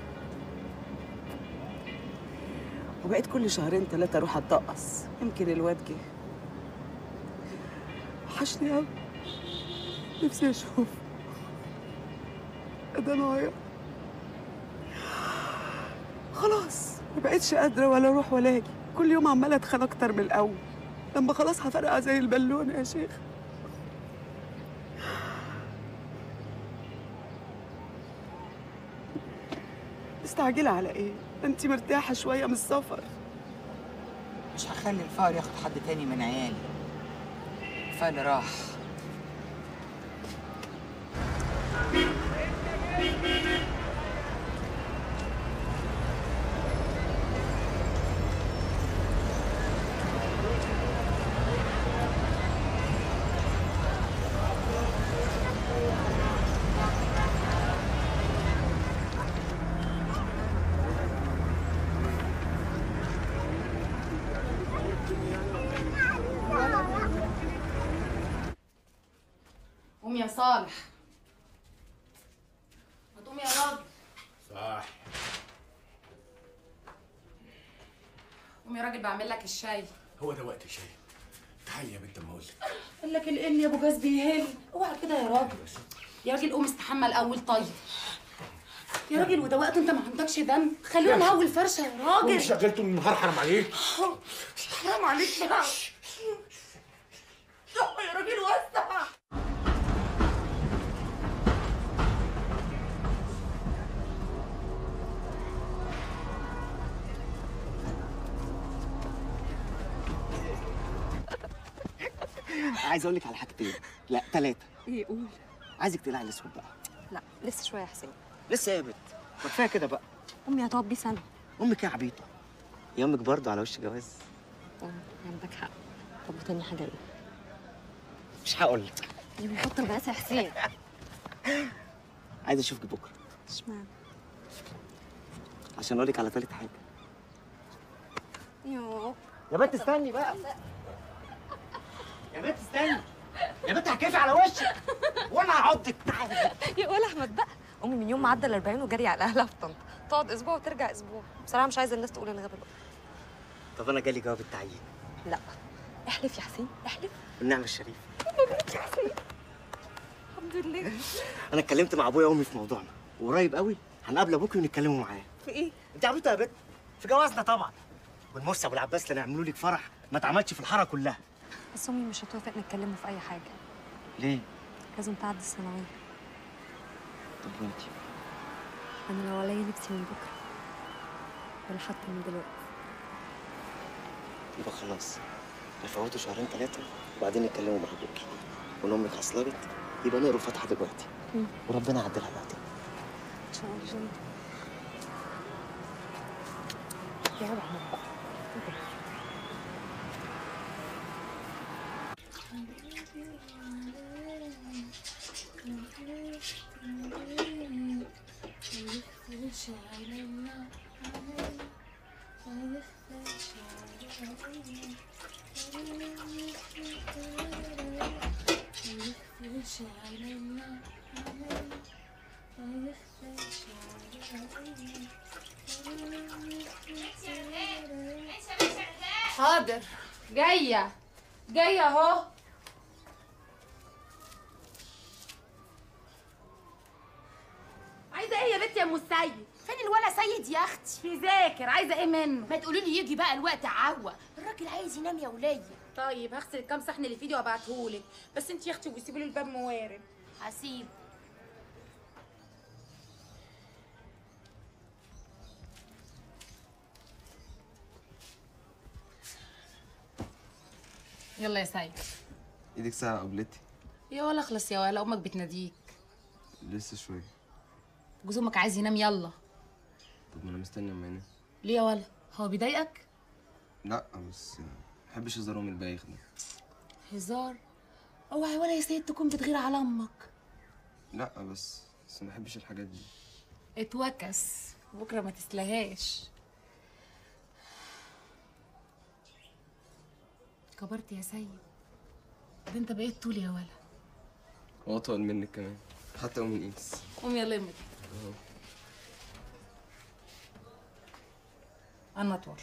وبقيت كل شهرين ثلاثة أروح أتطقص يمكن الواد جه وحشني أوي نفسي أشوف ده نايا خلاص ما بقتش قادرة ولا أروح ولا أجي كل يوم عمالة أتخان أكتر من الأول لما خلاص هفرقع زي البالونة يا شيخ مستعجلة على إيه؟ أنت مرتاحة شوية من السفر مش هخلي الفقر ياخد حد تاني من عيالي الفقر راح قوم يا صالح ما تقوم يا راجل صح قوم يا راجل بعمل لك الشاي هو ده وقت شاي تعالي يا بنت اما اقول لك قال لك القل يا ابو جاز بيهل اوعى كده يا راجل يا راجل قوم استحمى الاول طيب يا راجل وده وقت انت ما عندكش دم خلونا نهول فرشه يا راجل شغلته النهار حرام عليك حرام عليك بقى يا راجل وسع عايز اقول لك على حاجتين لا ثلاثه إيه قول عايزك تقلعي الاسود بقى لا لسه شويه يا حسين لسه يا بت ما كفايه كده بقى امي هتقعد بيه سنه امك يا عبيطه يا امك برضه على وش جواز اه عندك حق طب وتاني حاجه ايه؟ مش هقول لك يا بيحط بقى يا حسين عايز اشوفك بكره اشمعنى؟ عشان اقول لك على ثالث حاجه يوه يا بنت استني بقى يا بنت استني يا بنت هكيفي على وشك وانا هعضك تعالي يا ولا احمد بقى امي من يوم ما عدى ال 40 وجري على اهلها في طنطا تقعد اسبوع وترجع اسبوع بصراحه مش عايزه الناس تقول انا غبي بقى طب انا جالي جواب التعيين لا احلف يا حسين احلف والنعم الشريف مبروك يا حسين الحمد لله انا اتكلمت مع ابويا وامي في موضوعنا وقريب قوي هنقابل ابوكي ونتكلموا معاه في ايه؟ انت عبيطه يا بنت في جوازنا طبعا والمرسي ابو العباس اللي هنعملوا لك فرح ما اتعملش في الحاره كلها بس امي مش هتوافق نتكلموا في اي حاجه ليه لازم تعدي الثانويه طب وانتي انا لو عليا نفسي من بكره ولا حتى من دلوقتي يبقى خلاص نفوتوا شهرين ثلاثه وبعدين نتكلموا مع ابوكي وان امك حصلت يبقى نقروا فاتحه دلوقتي مم. وربنا يعدلها بعدين ان شاء الله يا رب احمد بقى حاضر جايه جايه اهو عايزه ايه يا بنتي يا ام السيد فين الولا سيد يا اختي بيذاكر عايزه ايه منه ما تقولي لي يجي بقى الوقت عوا الراجل عايز ينام يا وليه طيب هغسل الكام صحن اللي في ايدي وابعتهولك بس انت يا اختي وسيبي له الباب موارب هسيب يلا يا سيد ايدك ساعة قبلتي يا ولا اخلص يا ولا امك بتناديك لسه شوية جوز امك عايز ينام يلا طب ما انا مستني اما ينام ليه يا ولا هو بيضايقك لا بس محبش هزارهم البايخ ده هزار اوعى ولا يا سيد تكون بتغير على امك لا بس بس ما بحبش الحاجات دي اتوكس بكره ما تسلهاش كبرت يا سيد ده انت بقيت طول يا ولا واطول منك كمان حتى يوم الانس قوم يا لمت أهو. انا اطول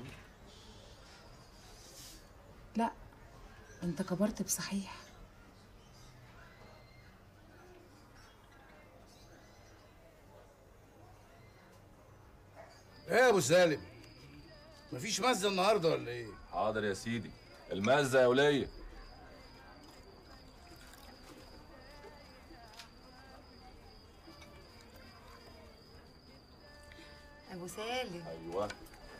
لا انت كبرت بصحيح ايه يا ابو سالم مفيش مزه النهارده ولا ايه حاضر يا سيدي المزه يا وليه ابو سالم ايوه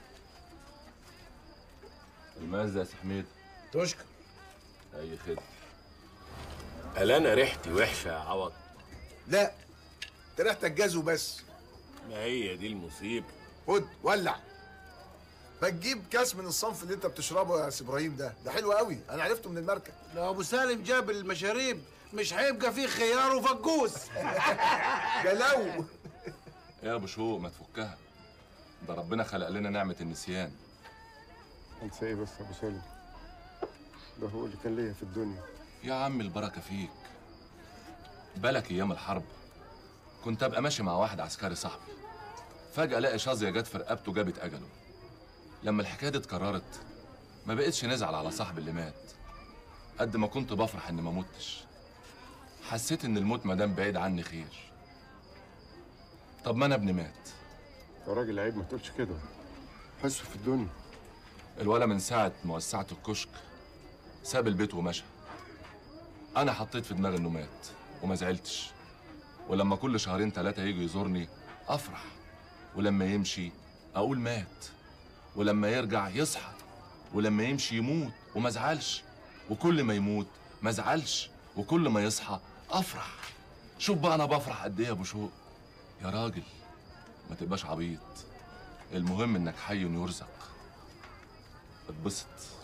المزه يا سي حميد تشكر اي خدمه قال انا ريحتي وحشه يا عوض لا انت ريحتك جاز وبس ما هي دي المصيبه خد ولع ما تجيب كاس من الصنف اللي انت بتشربه يا سي ابراهيم ده ده حلو قوي انا عرفته من الماركه لو ابو سالم جاب المشاريب مش هيبقى فيه خيار وفجوس جلو ايه يا ابو شوق ما تفكها ده ربنا خلق لنا نعمه النسيان انسى ايه بس يا ابو سالم ده هو اللي كان ليا في الدنيا يا عم البركه فيك بالك ايام الحرب كنت ابقى ماشي مع واحد عسكري صاحبي فجاه الاقي شظيه جت في رقبته جابت اجله لما الحكايه دي اتكررت ما بقتش نزعل على صاحبي اللي مات قد ما كنت بفرح اني ما متش حسيت ان الموت ما دام بعيد عني خير طب ما انا ابني مات يا راجل عيب ما تقولش كده حسه في الدنيا الولا من ساعة ما وسعت الكشك ساب البيت ومشى أنا حطيت في دماغي إنه مات وما زعلتش ولما كل شهرين ثلاثة يجي يزورني أفرح ولما يمشي أقول مات ولما يرجع يصحى ولما يمشي يموت وما ازعلش وكل ما يموت ما ازعلش وكل ما يصحى أفرح شوف بقى أنا بفرح قد إيه يا أبو شوق يا راجل ما تبقاش عبيط المهم إنك حي يرزق اتبسط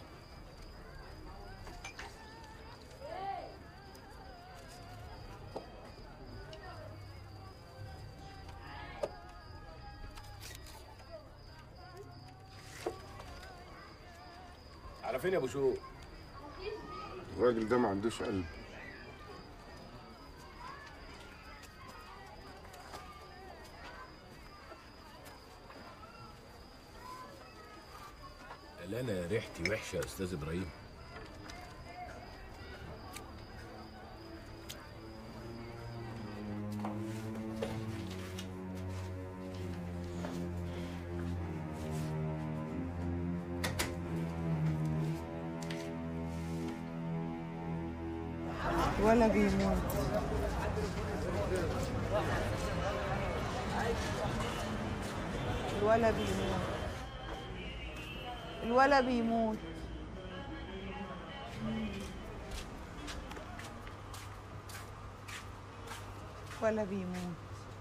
على فين يا ابو شوق الراجل ده ما عندوش قلب قال انا ريحتي وحشه يا استاذ ابراهيم ولا بيموت الولا بيموت الولا بيموت ولا بيموت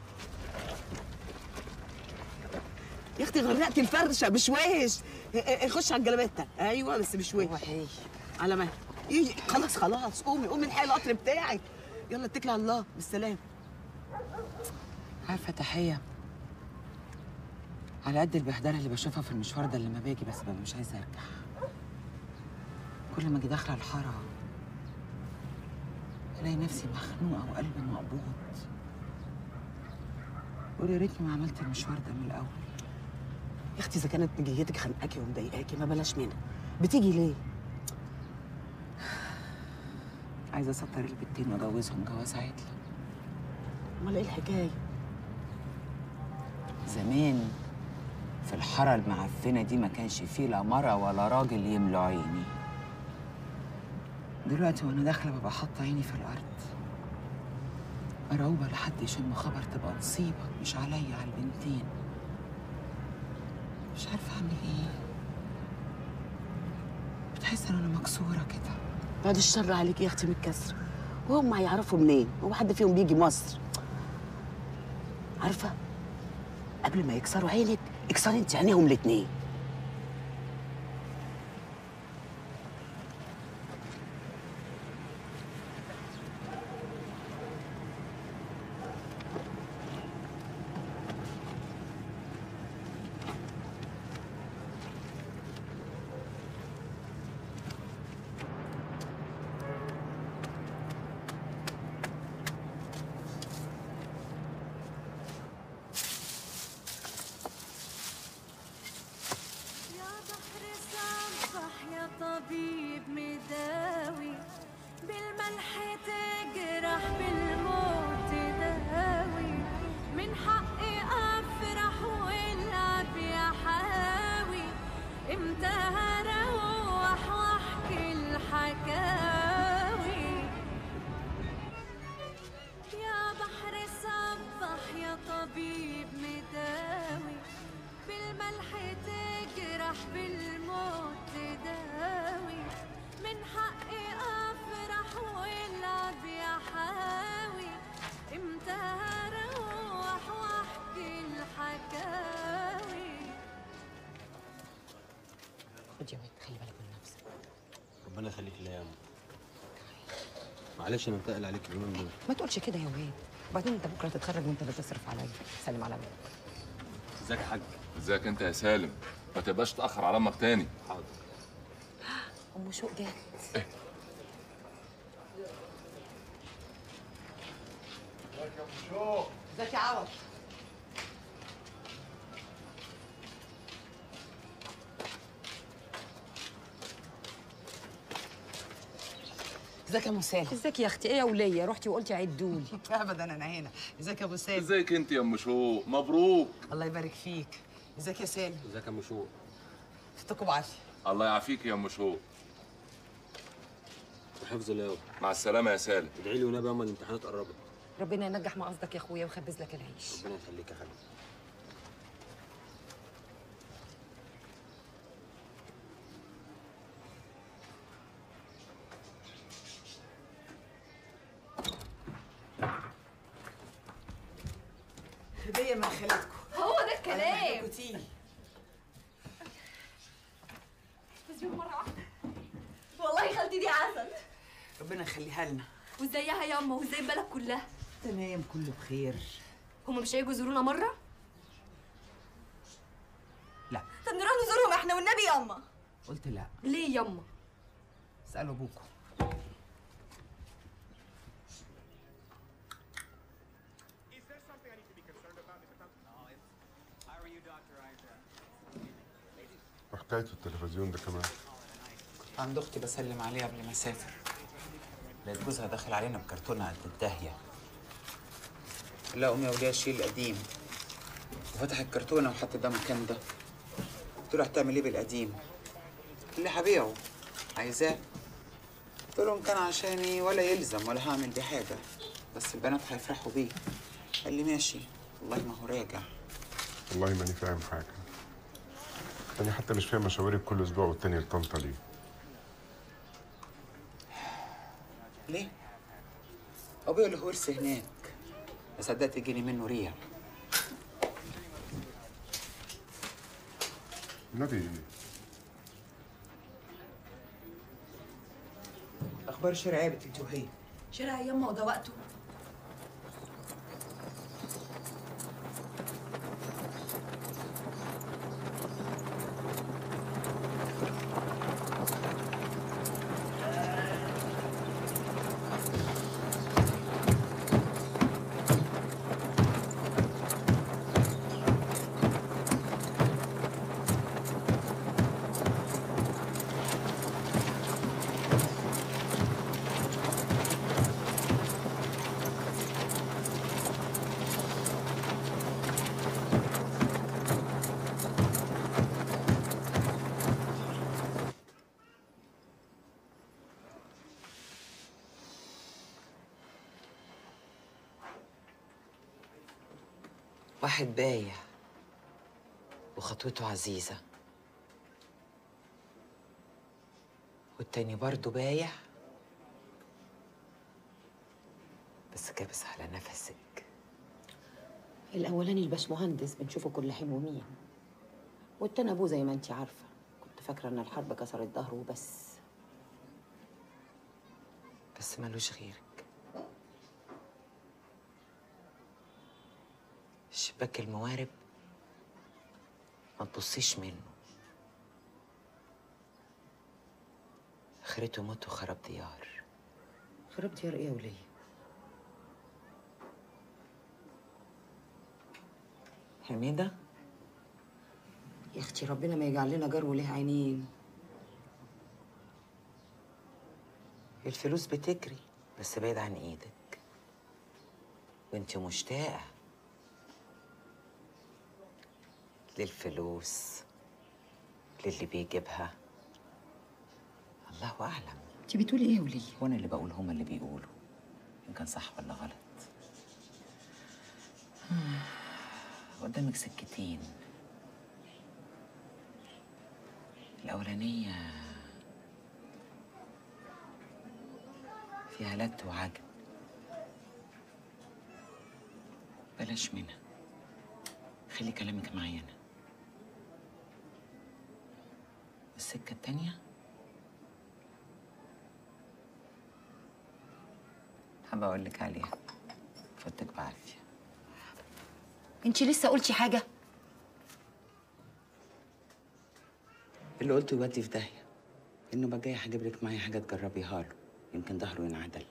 يا اختي غرقت الفرشه بشويش اه، اه، خش على الجلابته ايوه بس بشويش على ما يجي خلاص خلاص قومي قومي الحقي القطر بتاعك يلا اتكلي على الله بالسلامه عارفه تحيه على قد البهدله اللي بشوفها في المشوار ده لما باجي بس ببقى مش عايزه ارجع كل ما اجي داخله الحاره الاقي نفسي مخنوقه وقلبي مقبوض قول يا ريتني ما عملت المشوار ده من الاول يا اختي اذا كانت نجيتك خانقاكي ومضايقاكي ما بلاش منها بتيجي ليه عايزه اسطر البنتين واجوزهم جواز عادل امال ايه الحكايه زمان في الحارة المعفنة دي ما كانش فيه لا مرة ولا راجل يملوا عيني دلوقتي وانا داخلة ببقى حاطة عيني في الأرض مرعوبة لحد يشم خبر تبقى مصيبة مش عليا على البنتين مش عارفة أعمل إيه بتحس إن أنا مكسورة كده بعد الشر عليك يا اختي من الكسر وهم هيعرفوا منين هو حد فيهم بيجي مصر عارفه قبل ما يكسروا عينك اكسري انت عينيهم الاتنين بالملح تجرح بالموت تداوي من حقي افرح والعب يا حاوي امتى هروح واحكي الحكاوي يا بحر صبح يا طبيب مداوي بالملح تجرح بالموت تداوي من حقي افرح والعب يا حاوي امتى هروح واحكي الحكاوي خد يا واد خلي بالك من نفسك ربنا يخليك ليا يا أم. معلش انا متقل عليك اليومين دول ما تقولش كده يا واد وبعدين انت بكره تتخرج وانت اللي تصرف عليا سلم على مين ازيك يا حاج ازيك انت يا سالم ما تبقاش تاخر على امك تاني حاضر ام شوق جت ازيك يا عوض ازيك يا ابو سالم ازيك يا اختي ايه يا وليه رحتي وقلتي عدولي ابدا انا هنا ازيك يا ابو سالم ازيك انت يا ام شوق مبروك الله يبارك فيك ازيك يا سالم ازيك يا ام شوق فتكوا بعافيه الله يعافيك يا ام شوق وحفظ الله مع السلامه يا سالم ادعي لي ونبي اما الامتحانات قربت ربنا ينجح ما قصدك يا اخويا ويخبز لك العيش ربنا يخليك يا حبيبي هديه من خالتكم هو ده الكلام عندكم تيل بس يوم مرة واحدة والله خالتي دي عسل ربنا يخليها لنا وازيها يا اما وازاي البلد كلها تمام كله بخير هما مش هيجوا يزورونا مرة؟ لا طب نروح نزورهم احنا والنبي يا اما قلت لا ليه يا اما؟ اسالوا ابوكم وحكاية التلفزيون ده كمان عند اختي بسلم عليها قبل ما اسافر لقيت جوزها داخل علينا بكرتونه قد الداهيه لا قومي يا وليه شيل القديم وفتح الكرتونه وحط ده مكان ده قلت له هتعمل ايه بالقديم قال لي هبيعه عايزاه قلت له ان كان عشاني ولا يلزم ولا هعمل بيه حاجه بس البنات هيفرحوا بيه قال لي ماشي والله ما هو راجع والله ماني فاهم حاجة أنا حتى مش فاهم مشاويرك كل أسبوع والتاني لطنطا ليه ليه؟ ابويا له ورث هناك ما صدقت يجيني منه ريال النبي اخبار الشارع ايه يا بنت انت وهي شارع يما وده وقته واحد بايع وخطوته عزيزة والتاني برضه بايع بس كابس على نفسك الاولاني الباشمهندس بنشوفه كل حين ومين والتاني ابوه زي ما انت عارفه كنت فاكره ان الحرب كسرت ظهره وبس بس ملوش غيرك شباك الموارب ما تبصيش منه اخرته موت وخرب ديار خرب ديار ايه يا وليه حميدة يا اختي ربنا ما يجعل لنا جار وله عينين الفلوس بتجري بس بعيد عن ايدك وانت مشتاقة للفلوس للي بيجيبها الله اعلم انت بتقولي ايه وليه وانا اللي بقول هما اللي بيقولوا ان كان صح ولا غلط قدامك سكتين الأولانية فيها لد وعجب بلاش منها خلي كلامك معايا أنا السكة التانية حابة أقول لك عليها فوتك بعافية انت لسه قلتي حاجه اللي قلته يودي في داهية إنه بقى جاي هجيب لك معايا حاجة تجربيها له يمكن ظهره ينعدل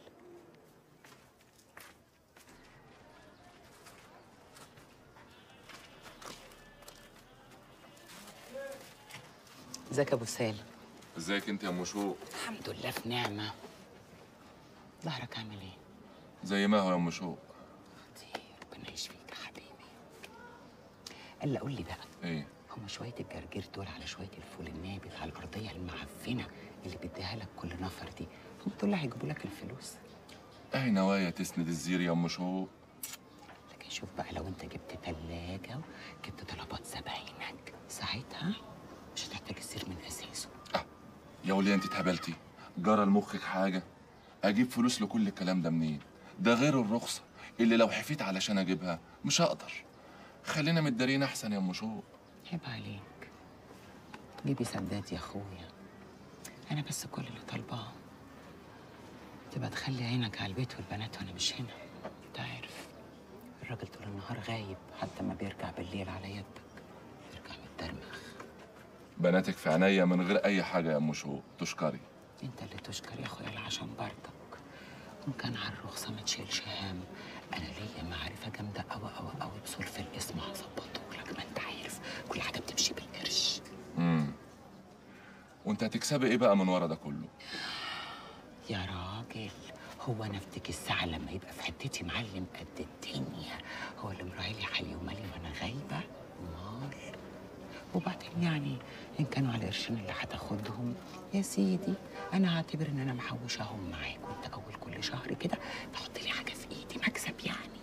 ازيك يا ابو سالم ازيك انت يا ام شوق الحمد لله في نعمة ظهرك عامل ايه؟ زي ما هو يا ام شوق ربنا يشفيك يا حبيبي الا قول لي بقى ايه هما شوية الجرجير دول على شوية الفول النابت على الأرضية المعفنة اللي بيديها لك كل نفر دي هم دول اللي هيجيبوا لك الفلوس اهي نوايا تسند الزير يا ام شوق لكن شوف بقى لو انت جبت تلاجة وجبت طلبات زباينك ساعتها مش هتحتاج السير من أساسه يا وليه انت اتهبلتي جرى لمخك حاجه اجيب فلوس لكل الكلام ده منين ده غير الرخصه اللي لو حفيت علشان اجيبها مش هقدر خلينا متدارين احسن يا ام شوق عيب عليك جيبي سداد يا اخويا انا بس كل اللي طالباه تبقى تخلي عينك على البيت والبنات وانا مش هنا انت عارف الراجل طول النهار غايب حتى ما بيرجع بالليل على يدك يرجع متدرمخ بناتك في عينيا من غير اي حاجه يا ام شوق تشكري انت اللي تشكر يا اخويا عشان برضك وان كان على الرخصه ما تشيلش هم انا ليا معرفه جامده قوي قوي قوي بصرف الاسم هظبطه لك ما انت عارف كل حاجه بتمشي بالقرش امم وانت هتكسبي ايه بقى من ورا ده كله يا راجل هو انا افتكر الساعه لما يبقى في حتتي معلم قد الدنيا هو اللي مراعي لي حي ومالي وانا غايبه امال وبعدين يعني ان كانوا على القرشين اللي هتاخدهم يا سيدي انا هعتبر ان انا محوشاهم معاك وانت اول كل شهر كده تحط لي حاجه في ايدي مكسب يعني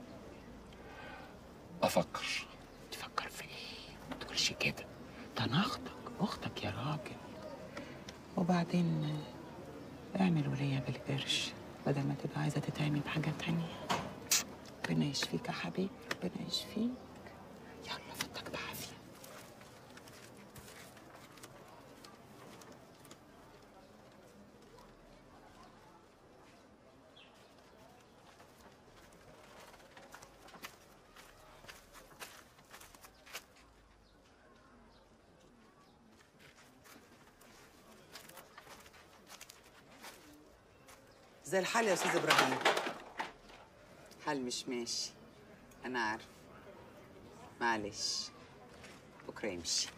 افكر تفكر في ايه ما تقولش كده ده انا اختك اختك يا راجل وبعدين اعمل ولية بالقرش بدل ما تبقى عايزه تتعمي بحاجه تانية ربنا يشفيك يا حبيبي ربنا يشفيك يلا فضك بعافيه زي الحال يا استاذ ابراهيم حال مش ماشي انا عارف معلش بكره يمشي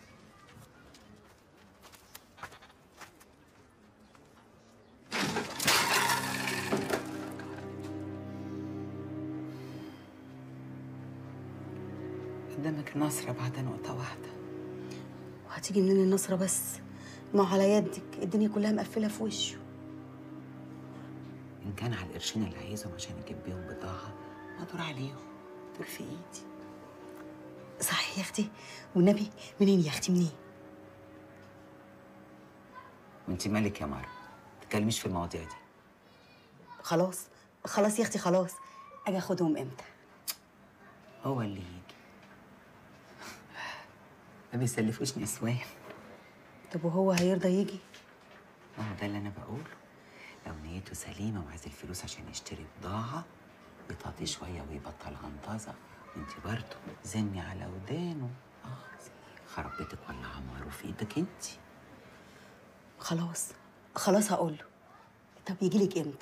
قدامك النصرة بعد نقطة واحدة وهتيجي منين النصرة بس ما هو على يدك الدنيا كلها مقفلة في وشه إن كان على القرشين اللي عايزهم عشان يجيب بيهم بضاعة ما دور عليهم دول في إيدي صحيح يا اختي والنبي منين يا اختي منين وانت مالك يا مرة ما تتكلميش في المواضيع دي خلاص خلاص يا اختي خلاص اجي اخدهم امتى هو اللي يجي ما بيسلفوش نسوان طب وهو هيرضى يجي ما هو ده اللي انا بقوله لو نيته سليمه وعايز الفلوس عشان يشتري بضاعه يطاطي شويه ويبطل غنطزه وانت برضه زني على ودانه اه خرب بيتك ولا عماره في ايدك انت خلاص خلاص هقول له طب يجي لك امتى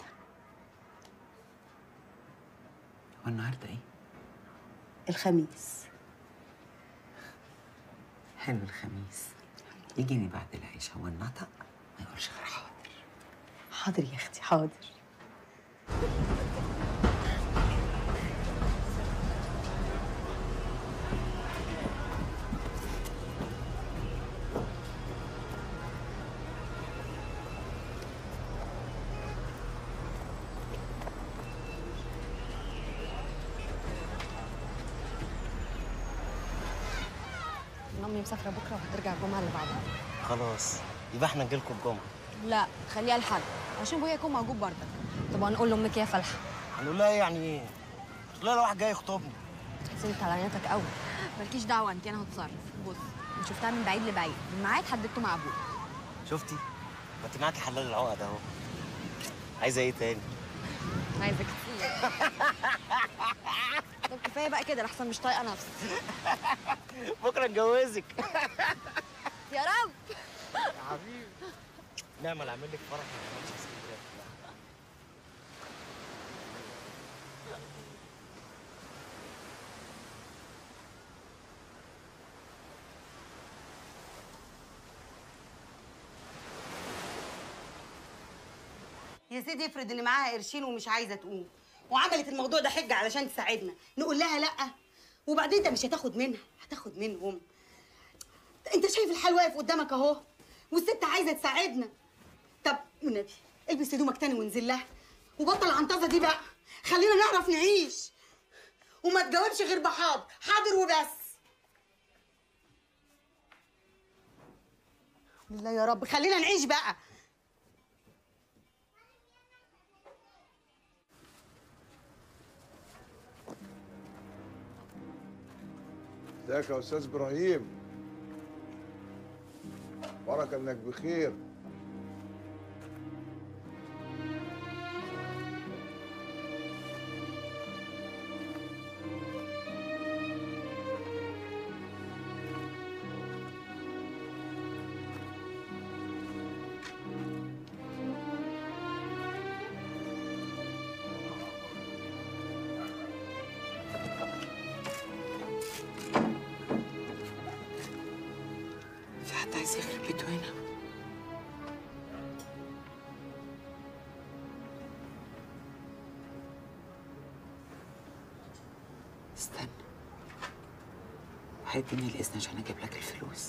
هو النهارده ايه الخميس حلو الخميس يجيني بعد العشاء والنطق ما يقولش غير حاضر حاضر يا اختي حاضر امي مسافره بكره وهترجع الجمعه اللي بعدها خلاص يبقى احنا نجيلكم الجمعه لا خليها الحد عشان ابويا يكون موجود برضك طب هنقول لامك يا فلحه هنقول لها إيه يعني ايه لا لا واحد جاي يخطبني تحسي انت على عينتك قوي مالكيش دعوه انت انا هتصرف بص انا شفتها من بعيد لبعيد الميعاد حددته مع ابويا شفتي ما انت معاكي حلال العقد اهو عايزه ايه تاني عايزه كتير طب كفايه بقى كده لحسن مش طايقه نفسي بكره اتجوزك يا رب يا حبيبي نعمل اعمل لك فرح ما عملتش في اسكندريه يا سيدي افرض ان معاها قرشين ومش عايزه تقوم وعملت الموضوع ده حجه علشان تساعدنا نقول لها لا وبعدين انت مش هتاخد منها هتاخد منهم انت شايف الحال واقف قدامك اهو والست عايزه تساعدنا طب والنبي البس هدومك تاني وانزل لها وبطل العنطزه دي بقى خلينا نعرف نعيش وما تجاوبش غير بحاضر حاضر وبس لا يا رب خلينا نعيش بقى ازيك يا استاذ ابراهيم بركه انك بخير في حد عايز يخرب بيته هنا استنى هيديني الإذن عشان أجيب لك الفلوس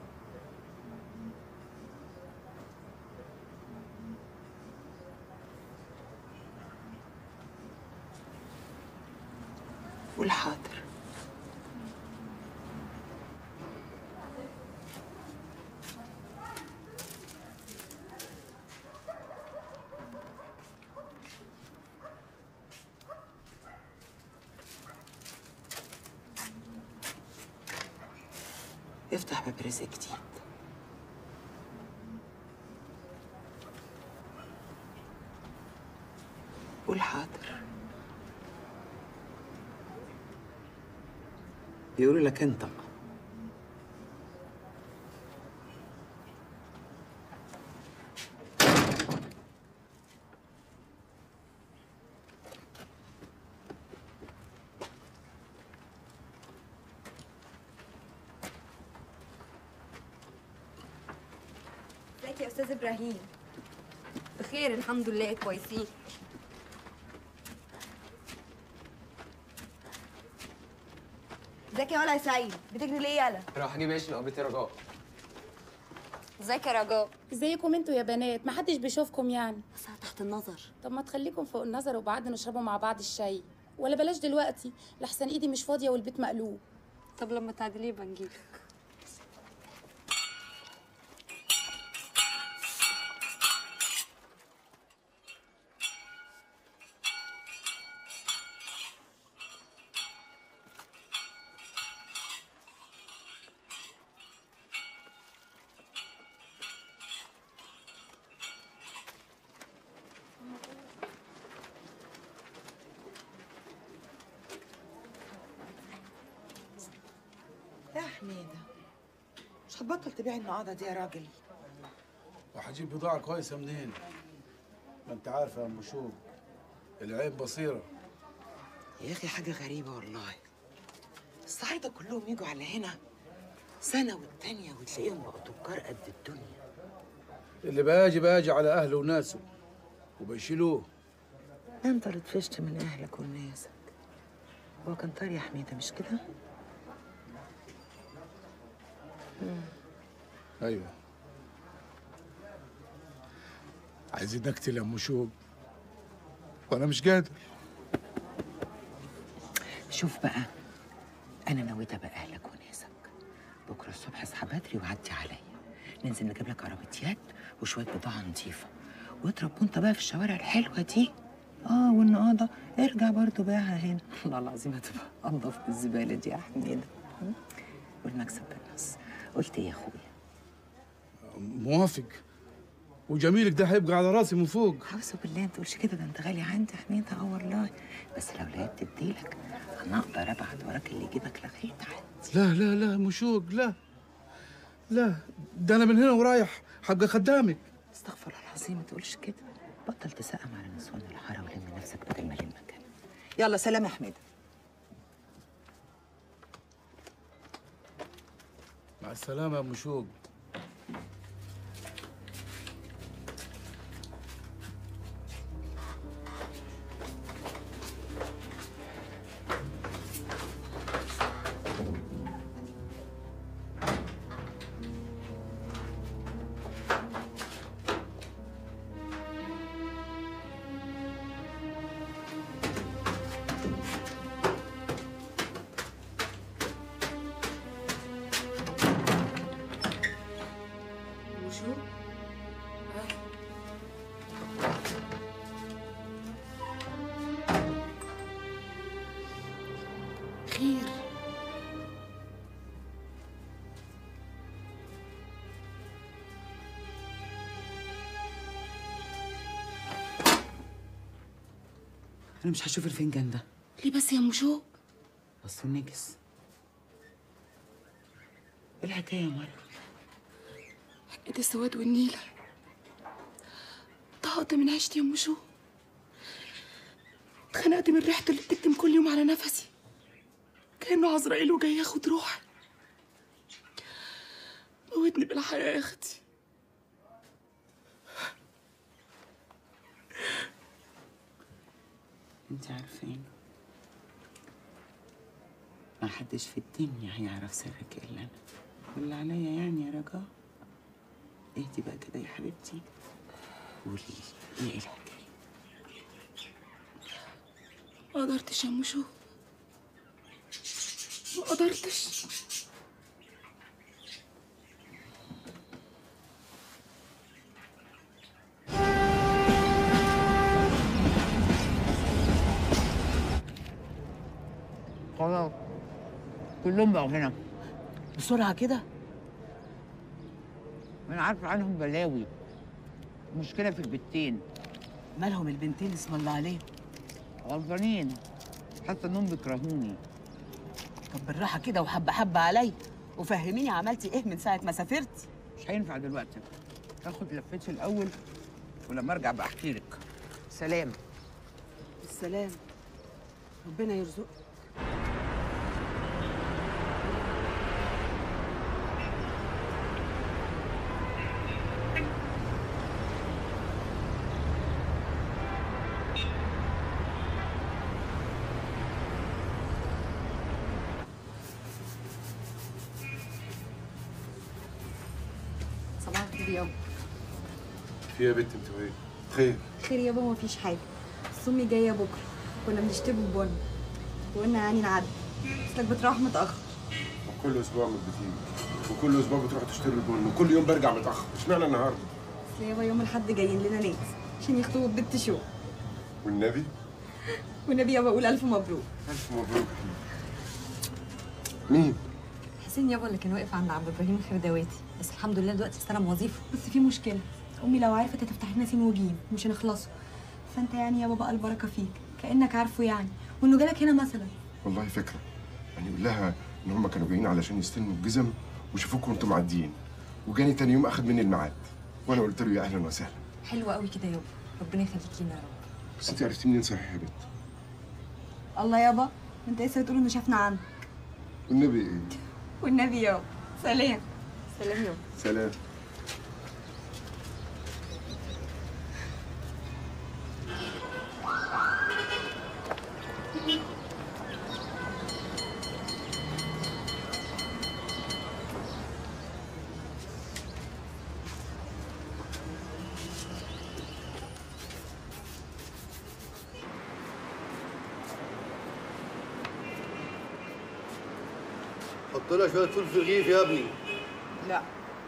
قول حاضر افتح باب رزق جديد قول حاضر بيقولوا لك انت ازيك يا استاذ ابراهيم بخير الحمد لله كويسين ازيك يا ولا يا سعيد بتجري ليه يالا راح اجيب عيش لقبتي رجاء ازيك يا رجاء ازيكم انتوا يا بنات محدش بيشوفكم يعني بس تحت النظر طب ما تخليكم فوق النظر وبعد نشربوا مع بعض الشاي ولا بلاش دلوقتي لحسن ايدي مش فاضيه والبيت مقلوب طب لما تعدليه بنجيلك يا حميدة مش هتبطل تبيع النقاضة دي يا راجل وهجيب بضاعة كويسة منين؟ ما انت عارفة يا ام شوق العيب بصيرة يا أخي حاجة غريبة والله الصعايدة كلهم يجوا على هنا سنة والتانية وتلاقيهم بقوا تجار قد الدنيا اللي باجي باجي على أهله وناسه وبيشيلوه انت اللي طفشت من أهلك وناسك هو كان طار يا حميدة مش كده؟ مم. أيوه عايزين نقتل يا ام شوق وأنا مش قادر شوف بقى أنا نويت أبقى أهلك وناسك بكره الصبح اصحى بدري وعدي عليا ننزل نجيب لك عربيتيات وشويه بضاعه نظيفه واضرب وانت بقى في الشوارع الحلوه دي اه والنقاضه ارجع برضو بيعها هنا والله العظيم هتبقى انضف من الزباله دي يا حميده م? والمكسب بالنص قلت ايه يا اخويا موافق وجميلك ده هيبقى على راسي من فوق اعوذ بالله ما تقولش كده ده انت غالي عندي يا حميده اه والله بس لو لقيت تديلك انا اقدر ابعت وراك اللي يجيبك لغايه عندي لا لا لا مشوق لا لا ده انا من هنا ورايح هبقى خدامك استغفر الله العظيم ما تقولش كده بطل تسقم على نسوان الحاره ولم نفسك بدل ما المكان يلا سلام يا حميده مع السلامه يا مشوق وشو؟ خير انا مش هشوف الفنجان ده ليه بس يا ام شوق بس نجس ايه الحكايه يا مرة حقة السواد والنيلة طهقت من عيشتي يا ام شوق اتخنقت من ريحته اللي بتكتم كل يوم على نفسي كأنه عزرائيل وجاي ياخد روحي موتني بالحياة يا اختي انت عارفين ما حدش في الدنيا هيعرف سرك الا انا واللي عليا يعني يا رجاء اهدي بقى كده يا حبيبتي قولي لي ايه الحكايه ما قدرتش يا ام شوق ما قدرتش خلاص كلهم بقوا هنا بسرعه كده انا عارفه عنهم بلاوي مشكله في البنتين مالهم البنتين اسم الله عليهم غلطانين حاسه انهم بيكرهوني طب بالراحه كده وحبه حبه عليا وفهميني عملتي ايه من ساعه ما سافرتي مش هينفع دلوقتي اخد لفتي الاول ولما ارجع بقى احكي لك سلام السلام ربنا يرزقك صباح الخير يابا في يا بنت انت وايه خير خير يابا ما فيش حاجه بس امي جايه بكره كنا بنشتري بون وقلنا يعني نعدي اصلك بتروح متاخر وكل اسبوع من بتيجي وكل اسبوع بتروح تشتري البن وكل يوم برجع متاخر اشمعنى النهارده اصل يابا يوم الحد جايين لنا ناس عشان يخطبوا بنت شو والنبي والنبي يابا اقول الف مبروك الف مبروك مين حسين يابا اللي كان واقف عند عبد ابراهيم الخردواتي بس الحمد لله دلوقتي استلم وظيفه بس في مشكله امي لو عرفت هتفتح لنا سين وجيم مش هنخلصوا فانت يعني يابا بقى البركه فيك كانك عارفه يعني وانه جالك هنا مثلا والله فكره يعني قول لها ان هم كانوا جايين علشان يستلموا الجزم وشافوكم وانتم معديين وجاني تاني يوم اخد مني الميعاد وانا قلت له يا اهلا وسهلا حلوه قوي كده يابا ربنا يخليك لنا يا رب بس انت عرفتي منين صحيح يا بنت الله يابا انت لسه بتقول انه شافنا عنك والنبي ايه والنبي يابا سلام سلام يابا سلام حط لها شويه فول في الرغيف يا ابني لا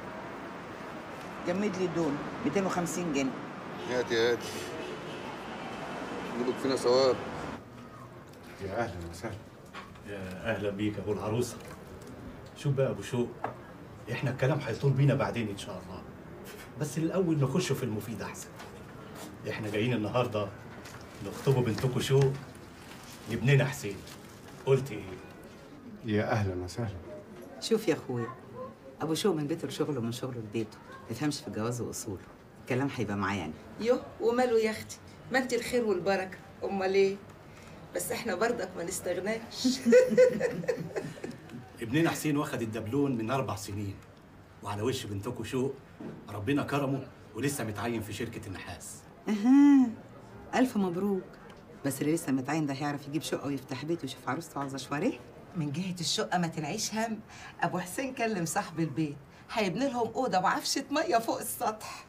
جمد لي الدون 250 جنيه هاتي هاتي نجيبك فينا ثواب يا اهلا وسهلا يا اهلا بيك يا ابو العروسه شوف بقى يا ابو شوق احنا الكلام هيطول بينا بعدين ان شاء الله بس الاول نخش في المفيد احسن احنا جايين النهارده نخطبوا بنتكم شوق لابننا حسين قلت ايه يا اهلا وسهلا شوف يا اخويا ابو شوق من بيته لشغله من شغله لبيته ما يفهمش في الجواز واصوله الكلام هيبقى معاه يعني يو وماله يا اختي ما انت الخير والبركه امال ايه بس احنا برضك ما نستغناش ابننا حسين واخد الدبلون من اربع سنين وعلى وش بنتكم شوق ربنا كرمه ولسه متعين في شركه النحاس اها الف مبروك بس اللي لسه متعين ده هيعرف يجيب شقه ويفتح بيت ويشوف عروسته عاوزه شواريه من جهه الشقه ما تنعيش هم ابو حسين كلم صاحب البيت هيبني لهم اوضه وعفشه ميه فوق السطح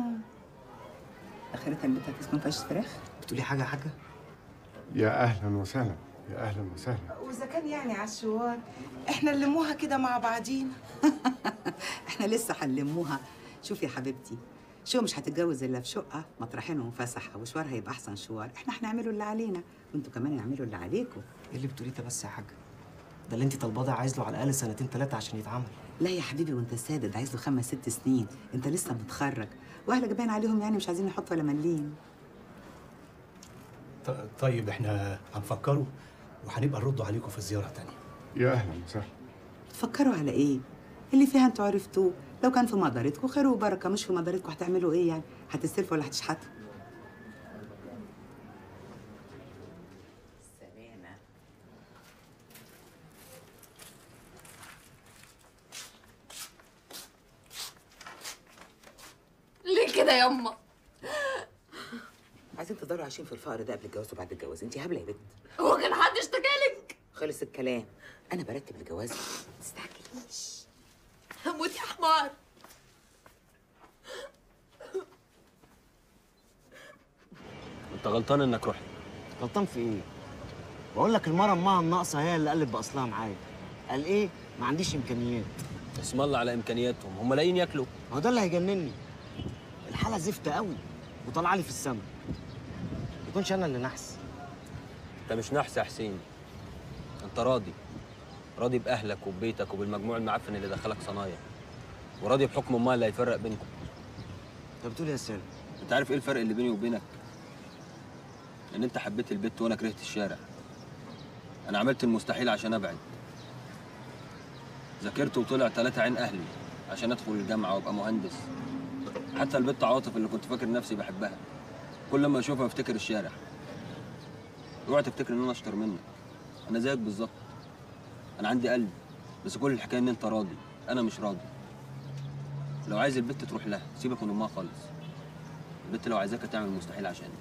اخرتها البيت هتسكن فيهاش فراخ بتقولي حاجه يا حاجه يا اهلا وسهلا يا اهلا وسهلا واذا كان يعني على الشوار احنا نلموها كده مع بعضينا احنا لسه هنلموها شوف يا حبيبتي شو مش هتتجوز الا في شقه مطرحين ومفسحه وشوار هيبقى احسن شوار احنا هنعمله اللي علينا وانتوا كمان اعملوا اللي عليكم ايه اللي بتقوليه ده بس يا حاجه ده اللي انت طالباه ده عايز له على الاقل سنتين ثلاثه عشان يتعمل لا يا حبيبي وانت سادد عايز له خمس ست سنين انت لسه متخرج واهلك باين عليهم يعني مش عايزين يحطوا ولا مليم ط- طيب احنا هنفكروا وهنبقى نرد عليكم في زياره تانية يا اهلا وسهلا تفكروا على ايه اللي فيها انتوا عرفتوه لو كان في مقدرتكم خير وبركه مش في مقدرتكم هتعملوا ايه يعني هتستلفوا ولا هتشحتوا ليه كده يا اما عايزين تفضلوا عايشين في الفقر ده قبل الجواز وبعد الجواز انت هبله يا بنت هو كان حد اشتكالك خلص الكلام انا برتب الجواز ما تستعجليش هموت يا حمار انت غلطان انك رحت غلطان في ايه؟ بقول لك المره امها الناقصه هي اللي قلت باصلها معايا قال ايه؟ ما عنديش امكانيات اسم الله على امكانياتهم هم لاقيين ياكلوا هو ده اللي هيجنني الحاله زفت قوي وطالعه لي في السما يكونش انا اللي نحس انت مش نحس يا حسين انت راضي راضي باهلك وببيتك وبالمجموع المعفن اللي دخلك صنايع وراضي بحكم امها اللي هيفرق بينكم انت بتقول إيه يا سالم انت عارف ايه الفرق اللي بيني وبينك ان انت حبيت البيت وانا كرهت الشارع انا عملت المستحيل عشان ابعد ذاكرت وطلع ثلاثة عين اهلي عشان ادخل الجامعه وابقى مهندس حتى البت عاطف اللي كنت فاكر نفسي بحبها كل ما اشوفها افتكر الشارع اوعى تفتكر ان انا اشطر منك انا زيك بالظبط انا عندي قلب بس كل الحكايه ان انت راضي انا مش راضي لو عايز البت تروح لها سيبك من امها خالص البت لو عايزاك تعمل المستحيل عشانك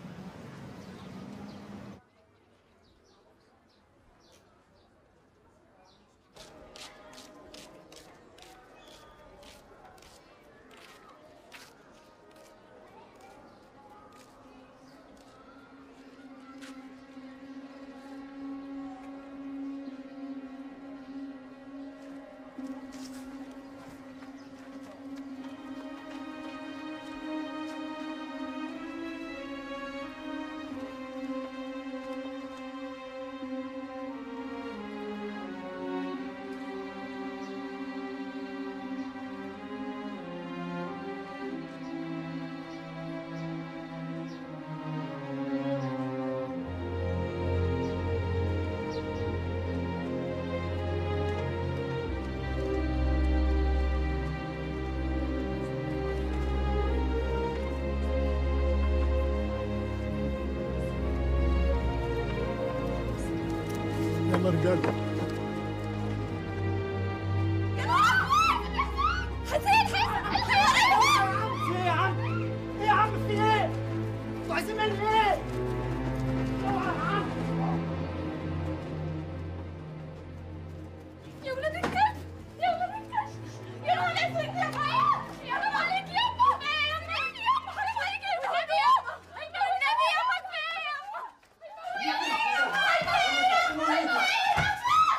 يلا رجاله حسين حسين في ايه يا عم؟ ايه يا عم في ايه؟ انتوا عايزين مني ايه؟ اوعى يا عم يا ولاد الكلب يا ولاد الكلب يا نهار اسود يا حياة يا حرام عليك يابا يا ولاد يابا حرام عليك يا ولاد يابا والنبي يابا كفايه يابا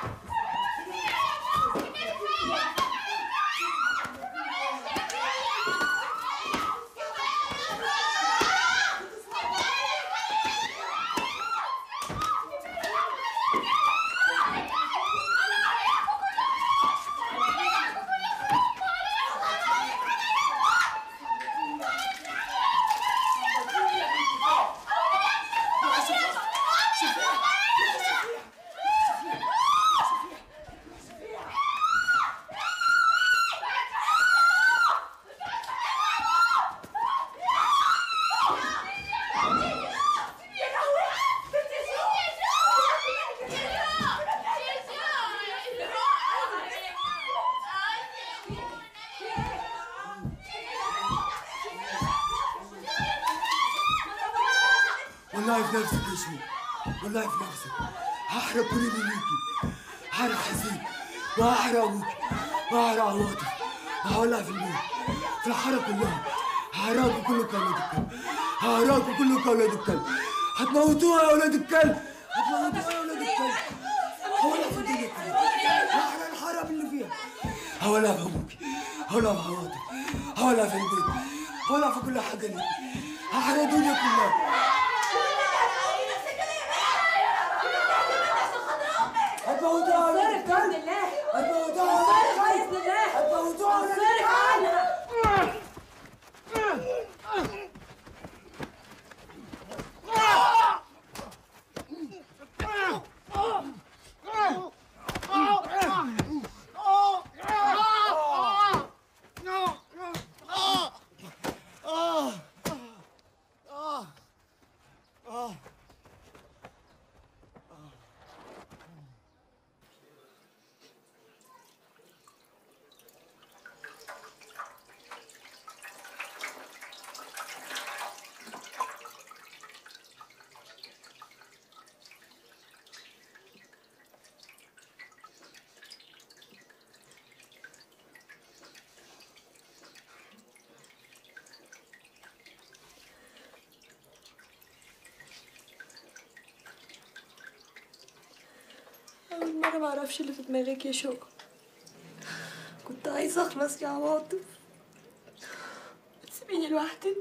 في نفسك يا شيخ والله في نفسك هحرق كل اللي ليكي هحرق حسين وهحرق ابوكي وهحرق عواطف وهولع في البيت في الحاره كلها هحرقكم كلكم يا ولاد الكلب هحرقكم كلكم يا ولاد الكلب هتموتوها يا ولاد الكلب هتموتوها يا ولاد الكلب هولع في الدنيا كلها هحرق الحاره اللي فيها هولع في ابوكي هولع في عواطف هولع في البيت هولع في كل حاجه ليكي هحرق الدنيا كلها هتموتوها يا ولاد الكلب هتموتوها يا ولاد الكلب هتموتوها يا ولاد الكلب أول مرة معرفش اللي في دماغك يا شوق كنت عايزة أخلص يا عواطف تسيبيني لوحدي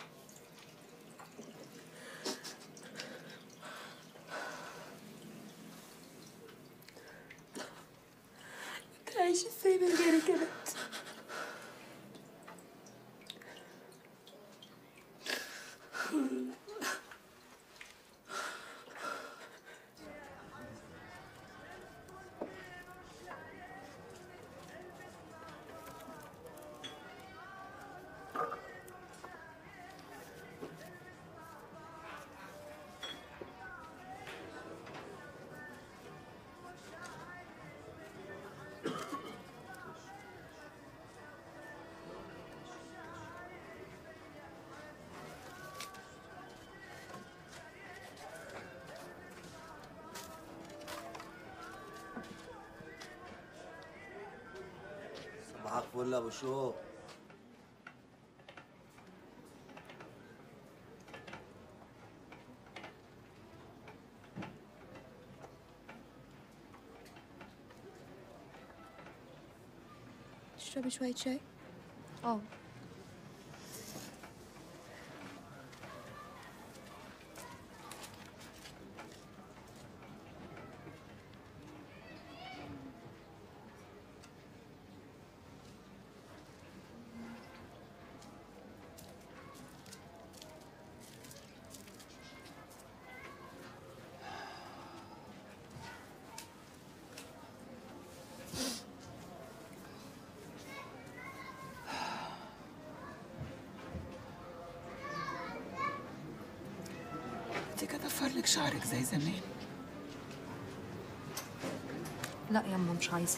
كنت عايشة ازاي من غيري كده صباحك فل يا ابو شوق تشربي شوية شاي؟ اه انت كده فرلك شعرك زي زمان لا يما مش عايزه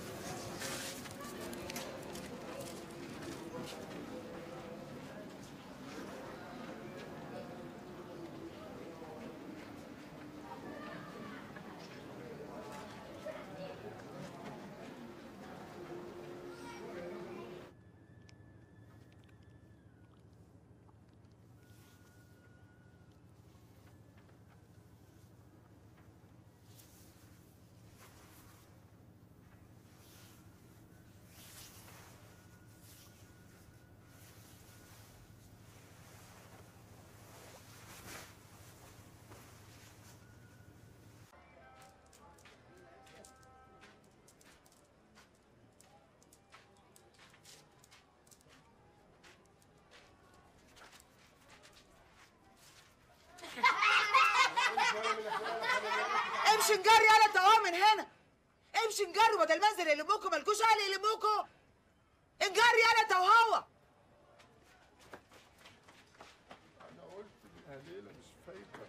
امشي نجري يلا انت اهو من هنا امشي نجري بدل ما انزل يلموكوا مالكوش اهل يلموكوا انجري يلا انت وهو انا قلت انها ليله مش فايته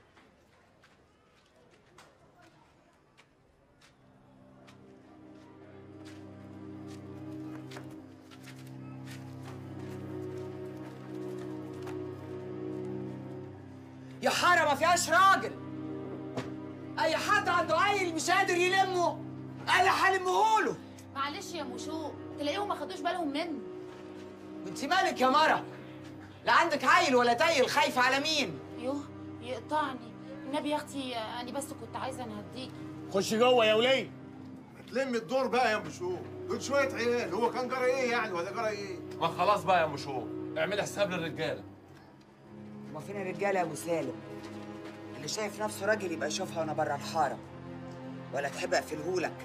يا حاج حاره ما فيهاش راجل اي حد عنده عيل مش قادر يلمه انا هلمهوله معلش يا مشو تلاقيهم ما خدوش بالهم منه انت مالك يا مره لا عندك عيل ولا تايل خايفه على مين يوه يقطعني النبي يا اختي انا بس كنت عايزه انهديكي خش جوه يا وليه تلم الدور بقى يا مشو دول شويه عيال هو كان جرى ايه يعني ولا جرى ايه ما خلاص بقى يا مشهور اعمل حساب للرجاله ما فين الرجاله يا ابو سالم اللي شايف نفسه راجل يبقى يشوفها وانا بره الحاره ولا تحب اقفلهولك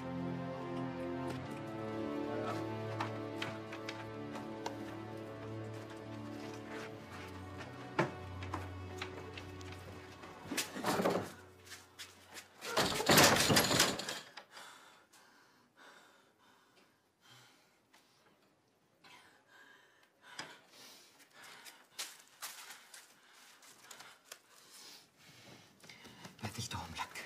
بهدلتهم لك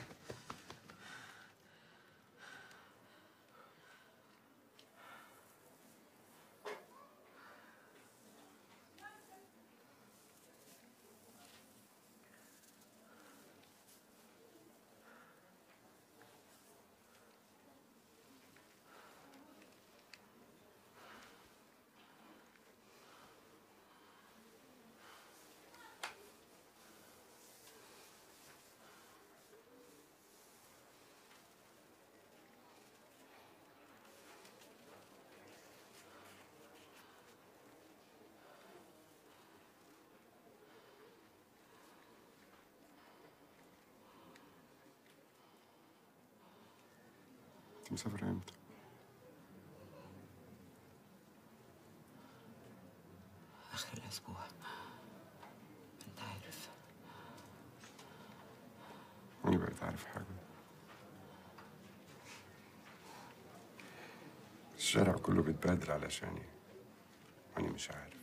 انت مسافر امتى؟ اخر الاسبوع انت عارف وانا بقيت عارف حاجة الشارع كله بيتبهدل علشاني وانا مش عارف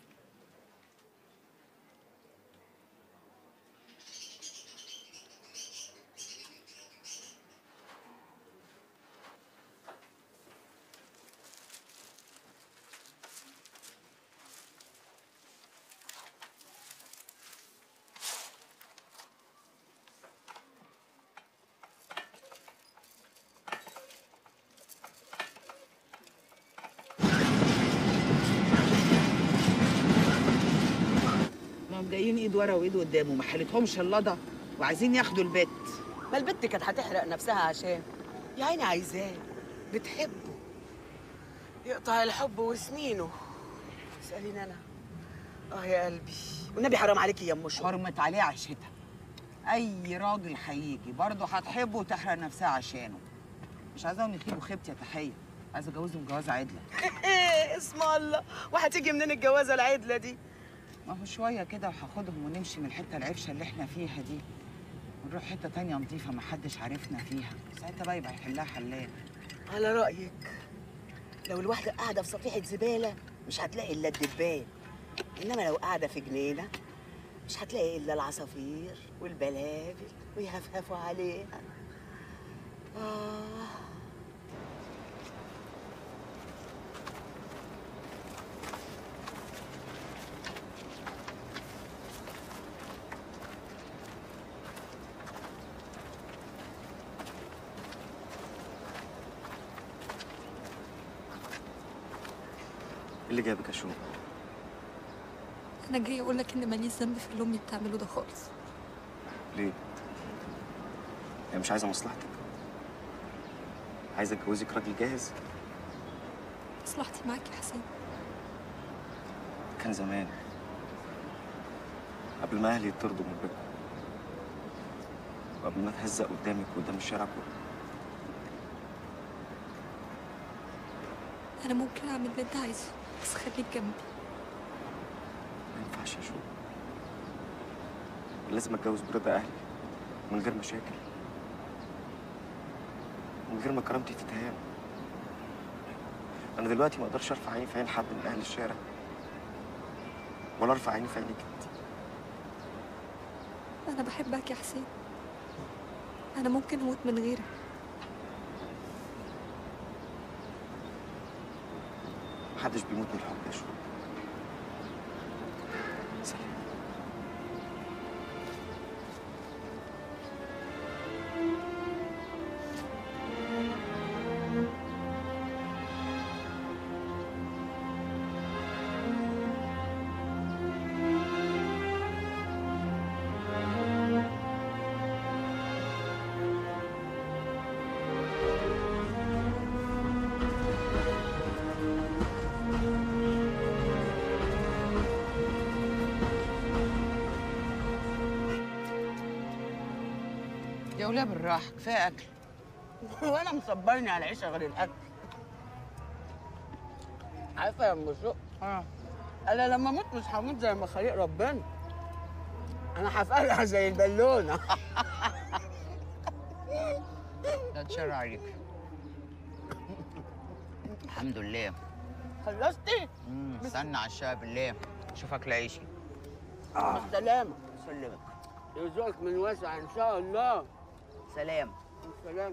ما هم جايين ايد ورا وايد قدام وما حلتهمش اللضا وعايزين ياخدوا البت ما البت كانت هتحرق نفسها عشان يا عيني عايزاه بتحبه يقطع الحب وسنينه اساليني انا اه يا قلبي والنبي حرام عليكي يا ام شو حرمت عليه عشتها اي راجل هيجي برضه هتحبه وتحرق نفسها عشانه مش عايزاهم يخيبوا خيبتي يا تحيه عايزه اجوزهم جوازه عدله اسم الله وهتيجي منين الجوازه العدله دي ما هو شويه كده وهاخدهم ونمشي من الحته العفشه اللي احنا فيها دي ونروح حته تانية نظيفه محدش عارفنا فيها ساعتها بقى يبقى يحلها حلال على رأيك لو الواحدة قاعدة في صفيحة زبالة مش هتلاقي إلا الدبان إنما لو قاعدة في جنينة مش هتلاقي إلا العصافير والبلابل ويهفهفوا عليها آه إيه اللي جابك يا شو؟ انا جاي اقول لك ان ماليش ذنب في اللي امي بتعمله ده خالص ليه؟ هي مش عايزة مصلحتك عايزة تجوزك راجل جاهز مصلحتي معاك يا حسين كان زمان قبل ما أهلي يطردوا من بيتكم وقبل ما اتهزق قدامك وقدام الشارع كله انا ممكن اعمل اللي انت عايزه بس خليك جنبي ما ينفعش يا شو لازم اتجوز برضا اهلي من غير مشاكل من غير ما كرامتي تتهان انا دلوقتي ما اقدرش ارفع عيني في عين حد من اهل الشارع ولا ارفع عيني في عينيك انت انا بحبك يا حسين انا ممكن اموت من غيرك محدش بيموت من الحب يا شو سلام يا وليه بالراحه كفايه اكل وانا مصبرني على العيشه غير الاكل عارفه يا ام شوق اه انا لما اموت مش هموت زي ما خليق ربنا انا هفقلع زي البالونه لا تشر عليك الحمد لله خلصتي؟ امم استنى على الشاي بالله اشوفك لعيشي مع السلامه سلمك يرزقك من واسع ان شاء الله سلام سلام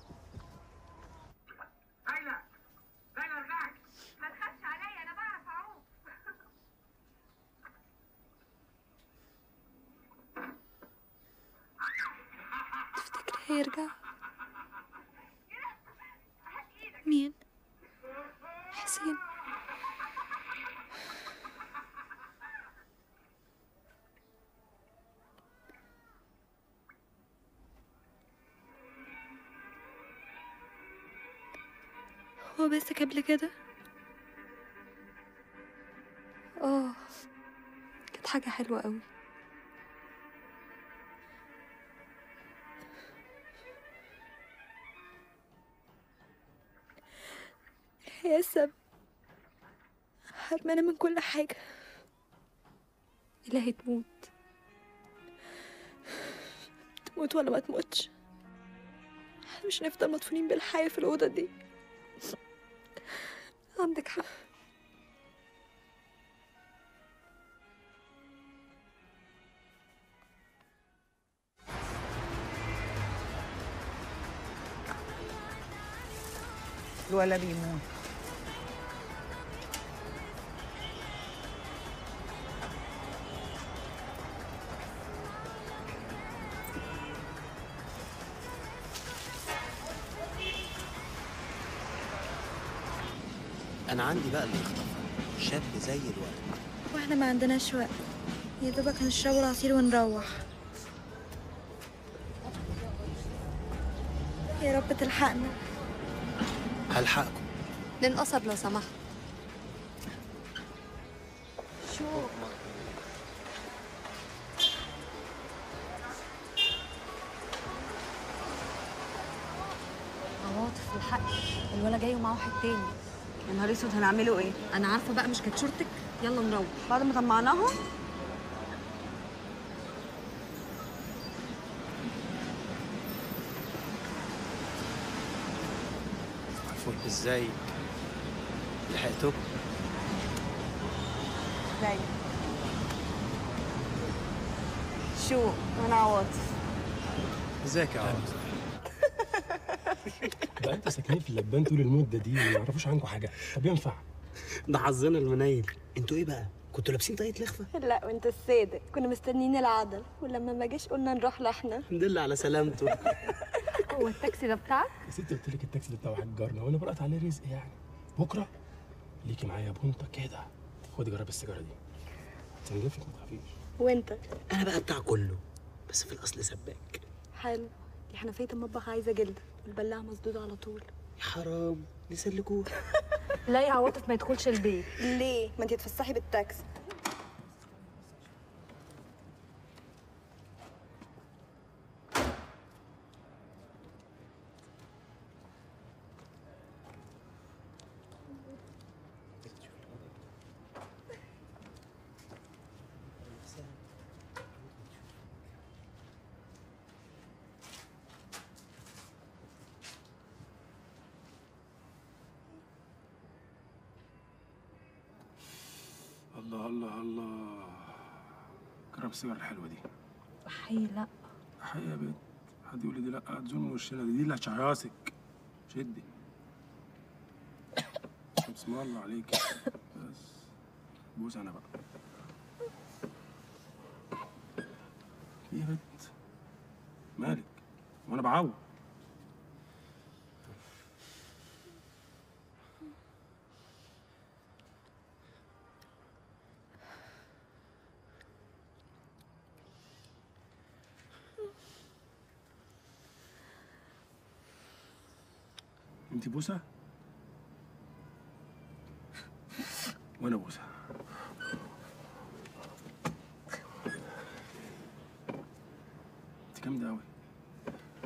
هيرجع مين حسين هو بسك قبل كده اه كانت حاجة حلوة قوي هي السبب حرمانة من كل حاجة إلهي تموت تموت ولا ما تموتش احنا مش هنفضل مدفونين بالحياة في الأوضة دي عندك حق الولا بيموت انا عندي بقى اللي يخطفها شاب زي الورد واحنا ما عندناش وقت يا دوبك هنشرب العصير ونروح يا رب تلحقنا هلحقكم للقصب لو سمحت شو عواطف الحق الولا جاي ومعاه واحد تاني يا نهار اسود هنعمله ايه؟ انا عارفه بقى مش كانت شورتك يلا نروح بعد ما طمعناهم عفوا ازاي لحقتكم ازاي شو انا عواطف ازيك يا عمر بقى انت ساكنين في اللبان طول المده دي وما يعرفوش عنكم حاجه طب ينفع ده حظنا المنيل انتوا ايه بقى كنتوا لابسين طاقية لخفة لا وانت السادة كنا مستنيين العدل ولما ما جاش قلنا نروح لحنا الحمد لله على سلامته هو التاكسي ده بتاعك يا ستي قلت لك التاكسي ده بتاع واحد جارنا وانا برقت عليه رزق يعني بكره ليكي معايا بونطه كده خدي جرب السيجاره دي تنجفك ما تخافيش وانت انا بقى بتاع كله بس في الاصل سباك حلو دي حنفية المطبخ عايزة جلدة والبلاعة مسدودة على طول يا حرام نسلكوه لا يا عواطف ما يدخلش البيت ليه؟ ما انت تفسحي بالتاكسي الله الله الله جرب السيجاره الحلوه دي حي لا حقيقة يا بنت حد يقول لي دي لا هتزول من وشنا دي دي اللي هتشعياسك شدي بسم الله عليك بس بوس انا بقى ايه يا بنت مالك وانا بعوض انت بوسه وانا بوسه انت جامده قوي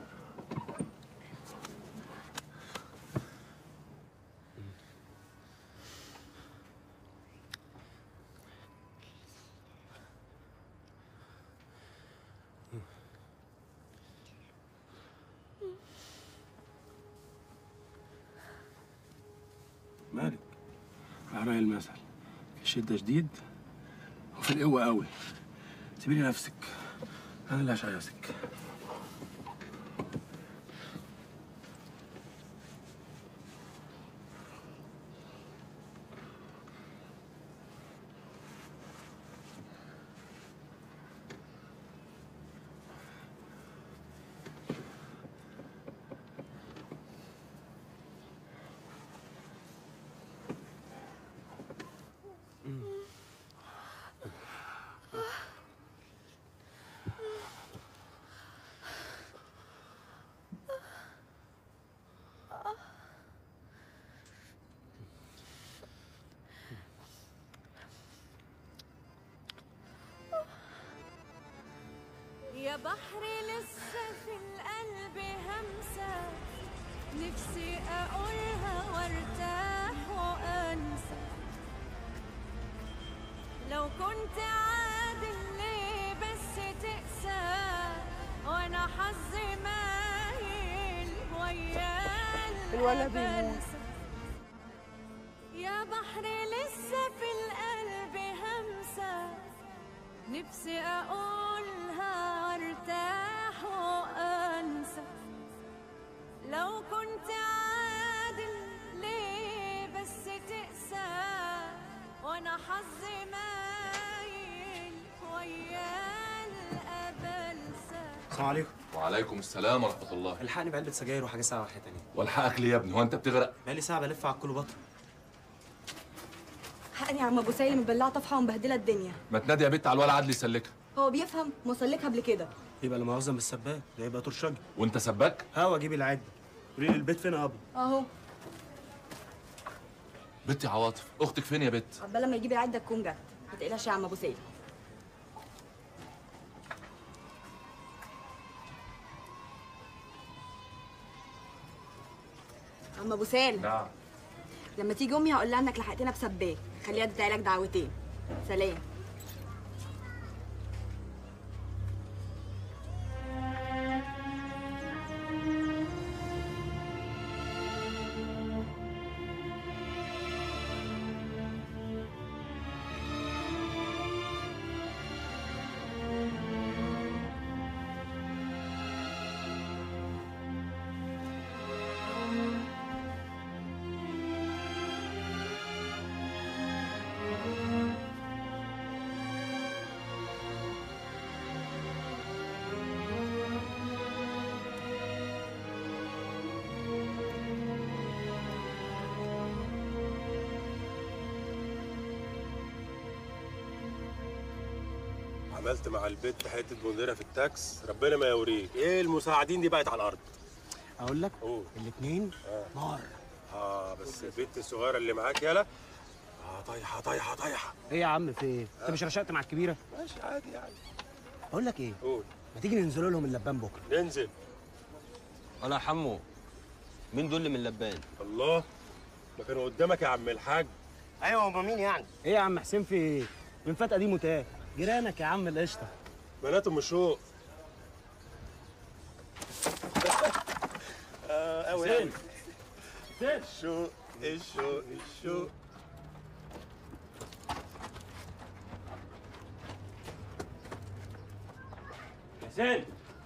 مالك على رأي المثل في الشدة شديد وفي القوة قوي سيبي لي نفسك أنا اللي هشيصك يا بحري لسه في القلب همسة نفسي أقولها وارتاح وأنسى لو كنت عادل ليه بس تقسى وأنا حظي مايل ويا الولد الأبلسة. يا بحري لسه في القلب همسة نفسي أقولها وارتاح وأنسى لو كنت عادل ليه بس تقسى وأنا حظي مايل ويا الأبلسة السلام عليكم وعليكم السلام ورحمه الله الحقني بعلبة سجاير وحاجة ساعة واحدة تانية والحقك ليه يا ابني هو انت بتغرق بقالي ساعة بلف على الكل بطل حقني يا عم ابو سالم مبلعه طفحه ومبهدله الدنيا ما تنادي يا بنت على الولا عدلي يسلكها هو بيفهم مسلكها قبل كده يبقى لا مؤاخذة مش سباك ده يبقى ترشجي وانت سباك هوا اجيب العدة قولي لي البيت فين يا ابا اهو بنتي عواطف اختك فين يا بت عقبال لما يجيب العده تكون جت ما تقلقش يا عم ابو سالم عم ابو سالم نعم لما تيجي امي هقول لها انك لحقتنا بسباك خليها تدعي لك دعوتين سلام عملت مع البت حته مديره في التاكس ربنا ما يوريك ايه المساعدين دي بقت على الارض اقول لك قول الاثنين نار اه بس البت الصغيره اللي معاك يالا اه طايحه طايحه طايحه ايه يا عم في ايه؟ انت مش رشقت مع الكبيرة؟ ماشي عادي يعني اقول لك ايه؟ قول ما تيجي ننزلوا لهم اللبان بكره ننزل ولا يا حمو مين دول اللي من لبان الله ما كانوا قدامك يا عم الحاج ايوه هما مين يعني؟ ايه يا عم حسين في ايه؟ من فتقه دي متاه جيرانك يا عم القشطه بنات ام شوق اه قوي حسين. الشوق الشوق الشوق حسين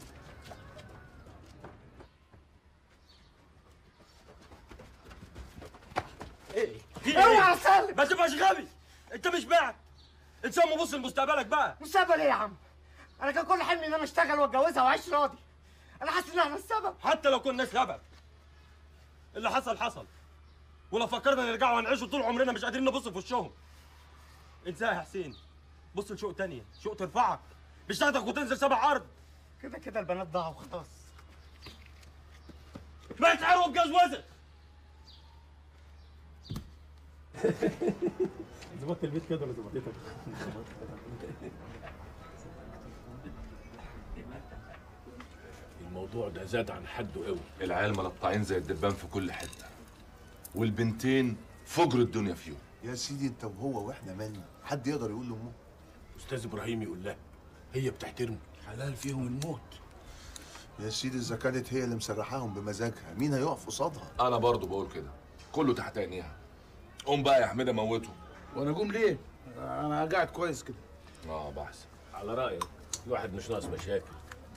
ايه اوعى يا سالم ما تبقاش غبي انت مش بعد انت قوم بص لمستقبلك بقى مستقبل ايه يا عم؟ انا كان كل حلمي ان انا اشتغل واتجوزها واعيش راضي. انا حاسس ان احنا السبب. حتى لو كنا سبب اللي حصل حصل ولو فكرنا نرجع ونعيشوا طول عمرنا مش قادرين نبص في وشهم انساها يا حسين بص لشوق تانية شوق ترفعك مش تاخدك وتنزل سبع ارض كده كده البنات ضاعوا خلاص. بقت عروق جوزت ظبطت البيت كده ولا ظبطتك؟ الموضوع ده زاد عن حده قوي العيال ملطعين زي الدبان في كل حته والبنتين فجر الدنيا فيهم يا سيدي انت وهو واحنا مالنا حد يقدر يقول لامه استاذ ابراهيم يقول لها هي بتحترمه حلال فيهم الموت يا سيدي اذا كانت هي اللي مسرحاهم بمزاجها مين هيقف قصادها انا برضو بقول كده كله تحت عينيها قوم بقى يا حميده موته وانا اقوم ليه؟ انا قاعد كويس كده اه بحسن على رايك الواحد مش ناقص مشاكل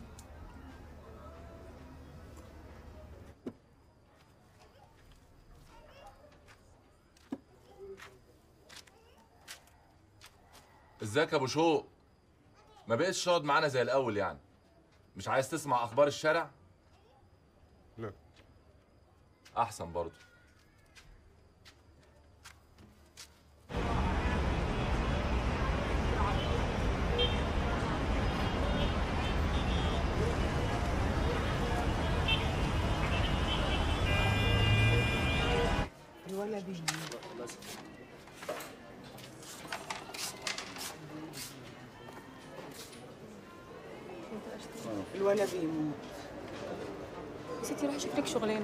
ازيك يا ابو شوق ما بقتش تقعد معانا زي الاول يعني مش عايز تسمع اخبار الشارع لا احسن برضه الولد الولد يموت يا ستي روحي شوفي لك شغلانه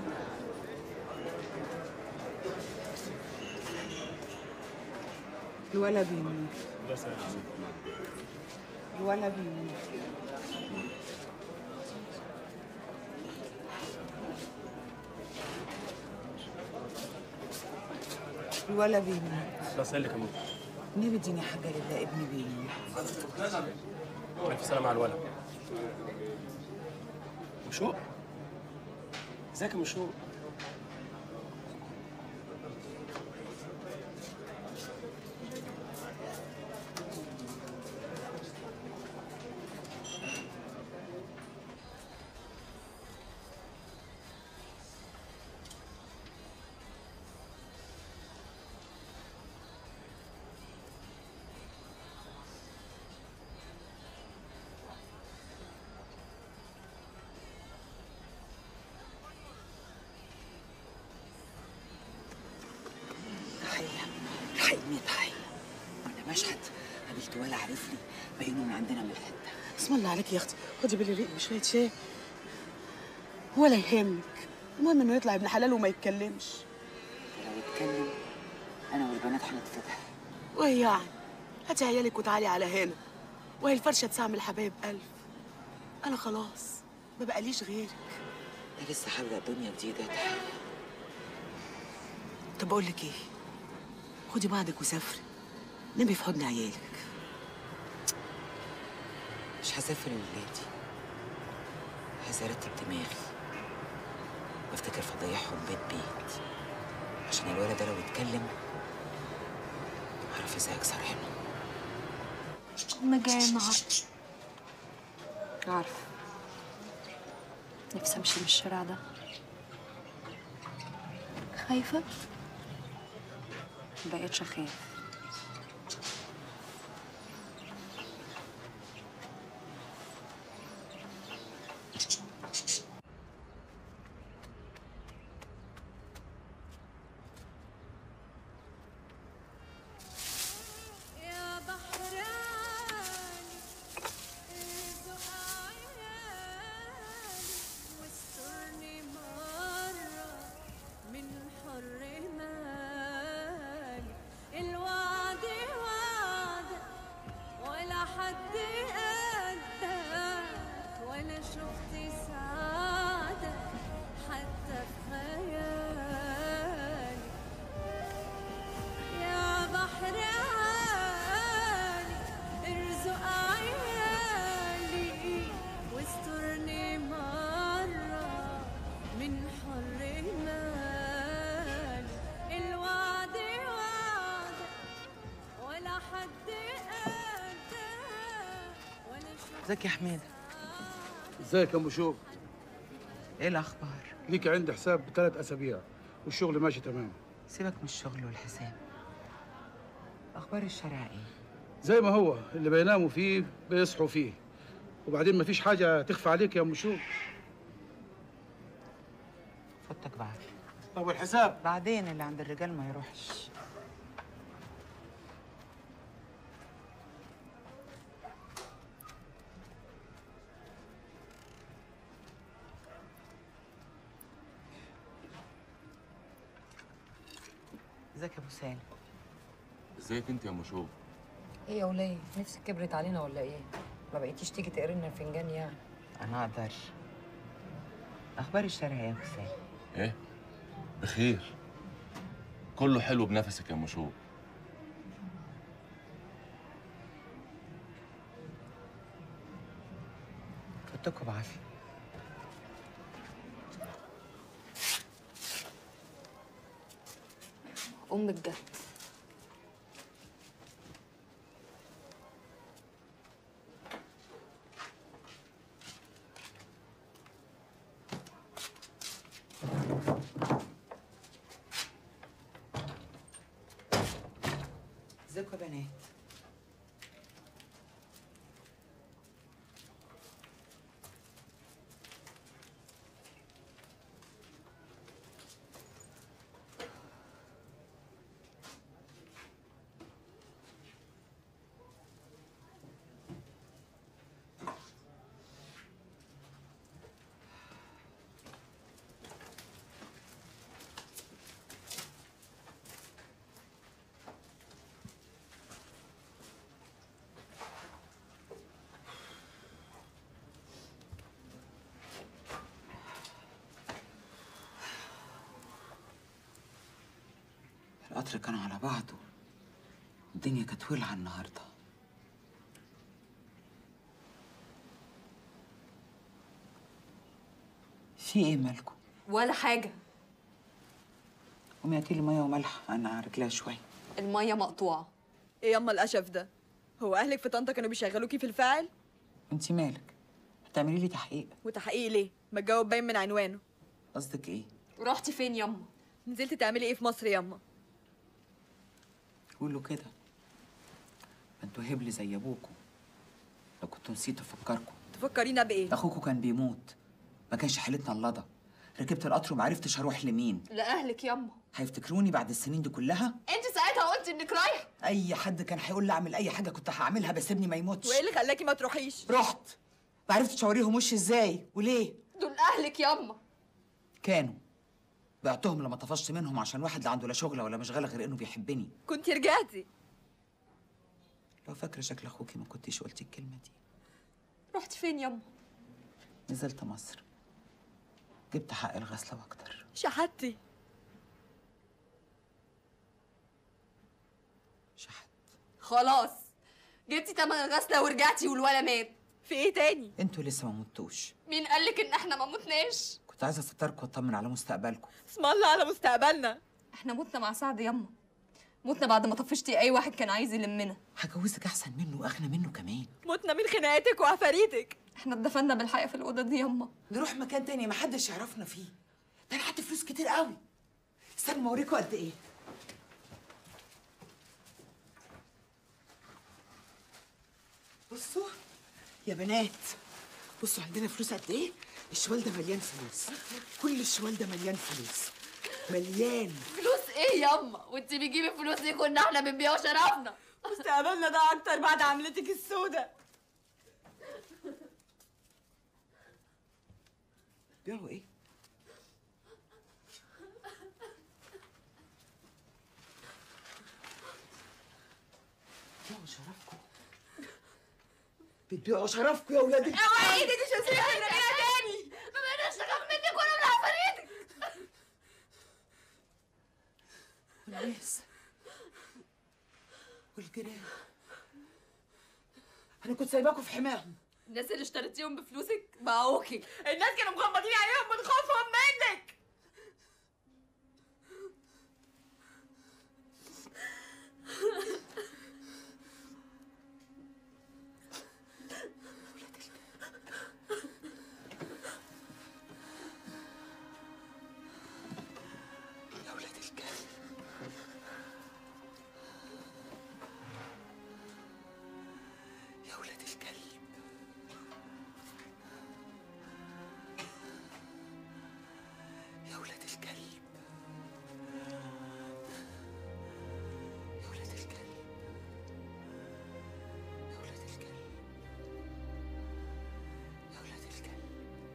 الولد يموت الولد يموت الولد بيموت بس اللي كمان النبي اديني حاجه لله ابني بيموت الف سلامة على الولد وشو ازيك يا مشوق تحية الحقيقة تحية وانا مشهد قابلت ولا عارفني باينه من عندنا من الحتة اسم الله عليك يا اختي خدي بالي ريق بشوية شاي ولا يهمك المهم انه يطلع ابن حلال وما يتكلمش لو اتكلم انا والبنات هنتفتح وايه يعني هاتي عيالك وتعالي على هنا وهي الفرشة تسعمل حبايب ألف أنا خلاص ما بقاليش غيرك انا لسه هبدا دنيا جديده يا تحية طب أقول لك إيه خدي بعضك وسافري نبي في حضن عيالك مش هسافر ولادي عايز ارتب دماغي وافتكر فضايحهم بيت بيت عشان الولد ده لو اتكلم اعرف ازاي اكسر عينه انا جايه معاك عارفه نفسي امشي من الشارع ده خايفه مبقتش اخاف يا بحراني ارزق عيالي واسترني مرة من حر مالي الوعد وعدك ولا حد قدك ولا شفت سعادك حتى في خيالي يا بحر عالي ارزق عيالي واسترني مرة من حر مالي الوعد وعدك ولا حد قدك ولا شفت ازيك يا حميدة ازيك يا ام شوق ايه الأخبار؟ ليك عندي حساب بثلاث اسابيع والشغل ماشي تمام سيبك من الشغل والحساب أخبار الشارع ايه؟ زي ما هو اللي بيناموا فيه بيصحوا فيه وبعدين مفيش حاجه تخفى عليك يا ام شوق فوتك بعد طب والحساب بعدين اللي عند الرجال ما يروحش ازيك يا ابو سالم ازيك انت يا ام شوق ايه يا وليه نفسك كبرت علينا ولا ايه ما بقيتيش تيجي تقري لنا الفنجان يعني انا اقدر اخبار الشارع ايه يا ابو سالم ايه بخير كله حلو بنفسك يا مشوق فدكوا بعافيه امك جت ازيكم يا بنات القطر كان على بعضه الدنيا كانت ولعة النهارده في ايه مالكم؟ ولا حاجه قومي هاتي لي ميه وملح انا رجليها شويه الميه مقطوعه ايه ياما القشف ده هو اهلك في طنطا كانوا بيشغلوكي في الفاعل انت مالك؟ هتعملي لي تحقيق وتحقيق ليه ما الجواب باين من عنوانه قصدك ايه؟ رحتي فين ياما نزلت تعملي ايه في مصر ياما قولوا كده ما انتوا هبل زي ابوكوا لو كنتوا نسيتوا افكركم تفكرينا بايه اخوكوا كان بيموت ما كانش حالتنا اللضا ركبت القطر وما عرفتش هروح لمين لاهلك ياما هيفتكروني بعد السنين دي كلها انت ساعتها قلتي انك رايحه اي حد كان هيقول لي اعمل اي حاجه كنت هعملها بس ابني ما يموتش وايه اللي خلاكي ما تروحيش رحت ما عرفتش اوريهم وشي ازاي وليه دول اهلك ياما كانوا بعتهم لما طفشت منهم عشان واحد لا عنده لا شغله ولا مشغله غير انه بيحبني كنتي رجعتي لو فاكره شكل اخوكي ما كنتيش قلتي الكلمه دي رحتي فين ياما نزلت مصر جبت حق الغسله واكتر شحتي خلاص جبتي تمن الغسله ورجعتي والولا مات في ايه تاني انتوا لسه ما متوش مين قالك ان احنا ما متناش كنت عايزه استطركم واطمن على مستقبلكم اسم الله على مستقبلنا احنا متنا مع سعد ياما متنا بعد ما طفشتي اي واحد كان عايز يلمنا هجوزك احسن منه واغنى منه كمان متنا من خناقاتك وعفاريتك احنا اتدفنا بالحقيقه في الاوضه دي ياما نروح مكان تاني ما حدش يعرفنا فيه ده انا حد فلوس كتير قوي استنى ما اوريكم قد ايه بصوا يا بنات بصوا عندنا فلوس قد ايه الشوال ده مليان فلوس كل الشوال ده مليان فلوس مليان فلوس ايه ياما وانت بتجيبي الفلوس دي كنا احنا بنبيع شرفنا مستقبلنا ده اكتر بعد عملتك السودة بيعوا ايه بتبيعوا شرفكم بتبيعوا شرفكم يا ولاد ال- اوعي ايدي دي شوزيها هنا تاني ما بقيناش نخاف منك ولا من عفاريتك والناس والجيران انا كنت سايباكم في حماهم الناس اللي اشتريتيهم بفلوسك باعوكي الناس كانوا مغمضين عليهم من خوفهم منك يا ولاد الكلب يا ولاد الكلب يا ولاد الكلب يا ولاد الكلب يا ولاد الكلب يا ولاد الكلب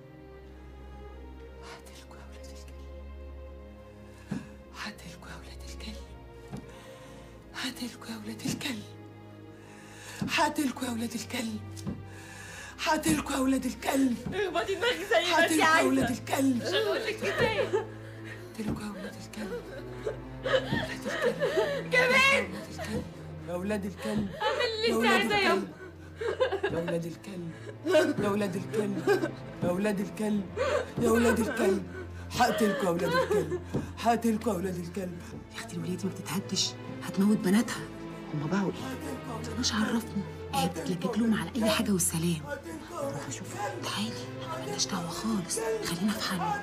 هاتلكوا يا ولاد الكلب هاتلكوا يا ولاد الكلب هاتلكوا يا ولاد الكلب هاتلكوا يا ولاد الكلب هاتلكوا يا ولاد الكلب اخبطي دماغي زي ما انت هاتلكوا يا عايزه ولاد الكلب مش هنقول لك كفايه هاتلكوا يا ولاد الكلب كمان يا ولاد الكلب اعمل يا اللي ولاد انت عايزاه الكلب. يا ولاد الكلب يا ولاد الكلب يا ولاد الكلب يا ولاد الكلب هقتلكوا يا ولاد الكلب هقتلكوا يا ولاد الكلب يا اختي الوليه دي ما بتتهدش هتموت بناتها هما باعوا ايه؟ مش عرفني هي بتتلكك لهم على اي حاجه والسلام روح اشوف تعالي انا مالناش دعوه خالص خلينا في حالنا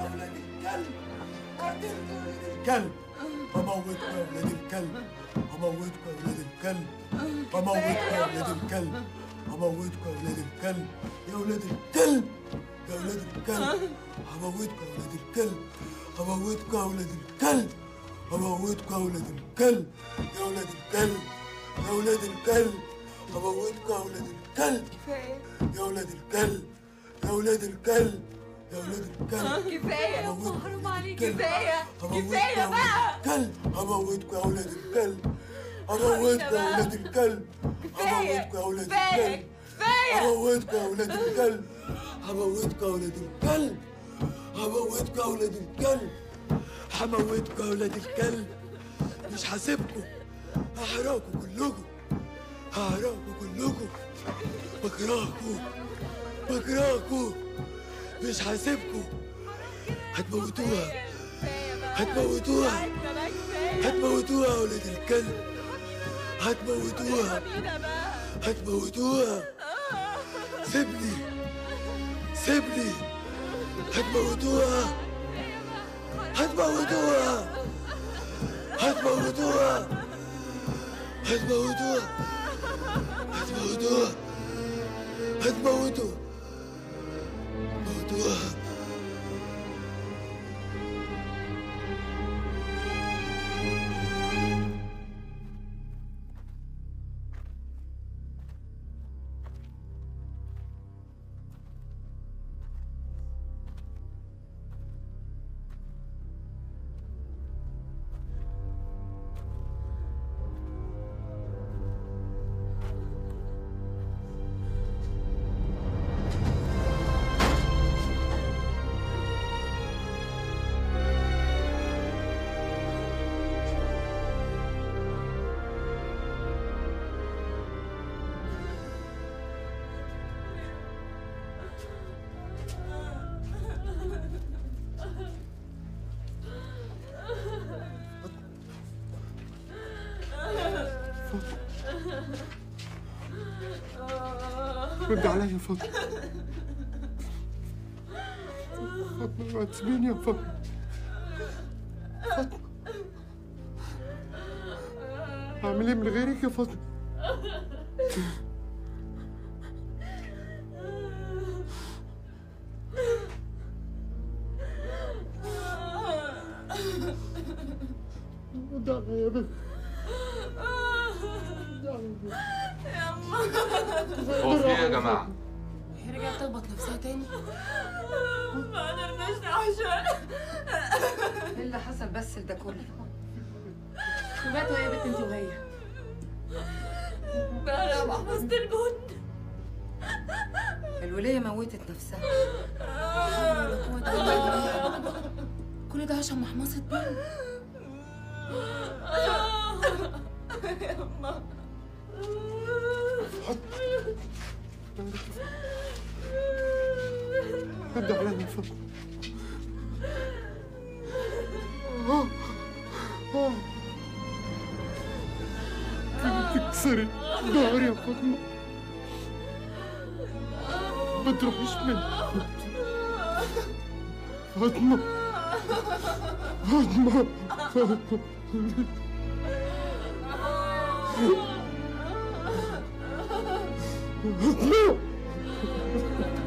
كلب هموتكوا يا ولاد الكلب هموتكوا يا ولاد الكلب هموتكوا يا ولاد الكلب هموتكوا يا ولاد الكلب يا ولاد الكلب يا ولاد الكلب هموتكوا يا ولاد الكلب هموتكوا يا ولاد الكلب هموتكوا يا ولاد الكلب يا ولاد الكلب يا ولاد الكلب هموتكوا يا ولاد الكلب يا ولاد الكلب يا ولاد الكلب يا ولاد الكلب كفايه هموتكوا حرام عليك الكلب. كفايه هموتكوا كفايه يا بقى كلب هموتكوا يا ولاد الكلب هموتكوا يا ولاد الكلب هموتكوا يا ولاد الكلب هموتكوا يا ولاد الكلب هموتكوا يا ولاد الكلب هموتكوا يا ولاد الكلب هموتكوا يا ولاد الكلب مش هسيبكم هحرقكم كلكم هحرقكم كلكم بكرهكم بكرهكم مش هسيبكم هتموتوها هتموتوها هتموتوها يا ولاد الكلب هتموتوها هتموتوها سيبني سيبني هتموتوها هتموتوها هتموتوها هتموتوها هتموتوها هتموتوها موتوها رد عليا يا فاطمة فاطمة ما تسيبيني يا فاطمة فاطمة أعمل إيه من غيرك يا فاطمة رد عليا يا بنت هو في ايه يا جماعه؟ هي رجعت تخبط نفسها تاني ما قدرناش نعشق ايه اللي حصل بس لده كله؟ وباتوا يا بنت انت وهي بقى محفظة الجن الولية موتت نفسها كل ده عشان محمصة بنت يما رد عليا يا فاطمة آه. آه. تكسري ظهري يا فاطمة ما تروحيش مني فاطمة فاطمة فاطمة فاطمة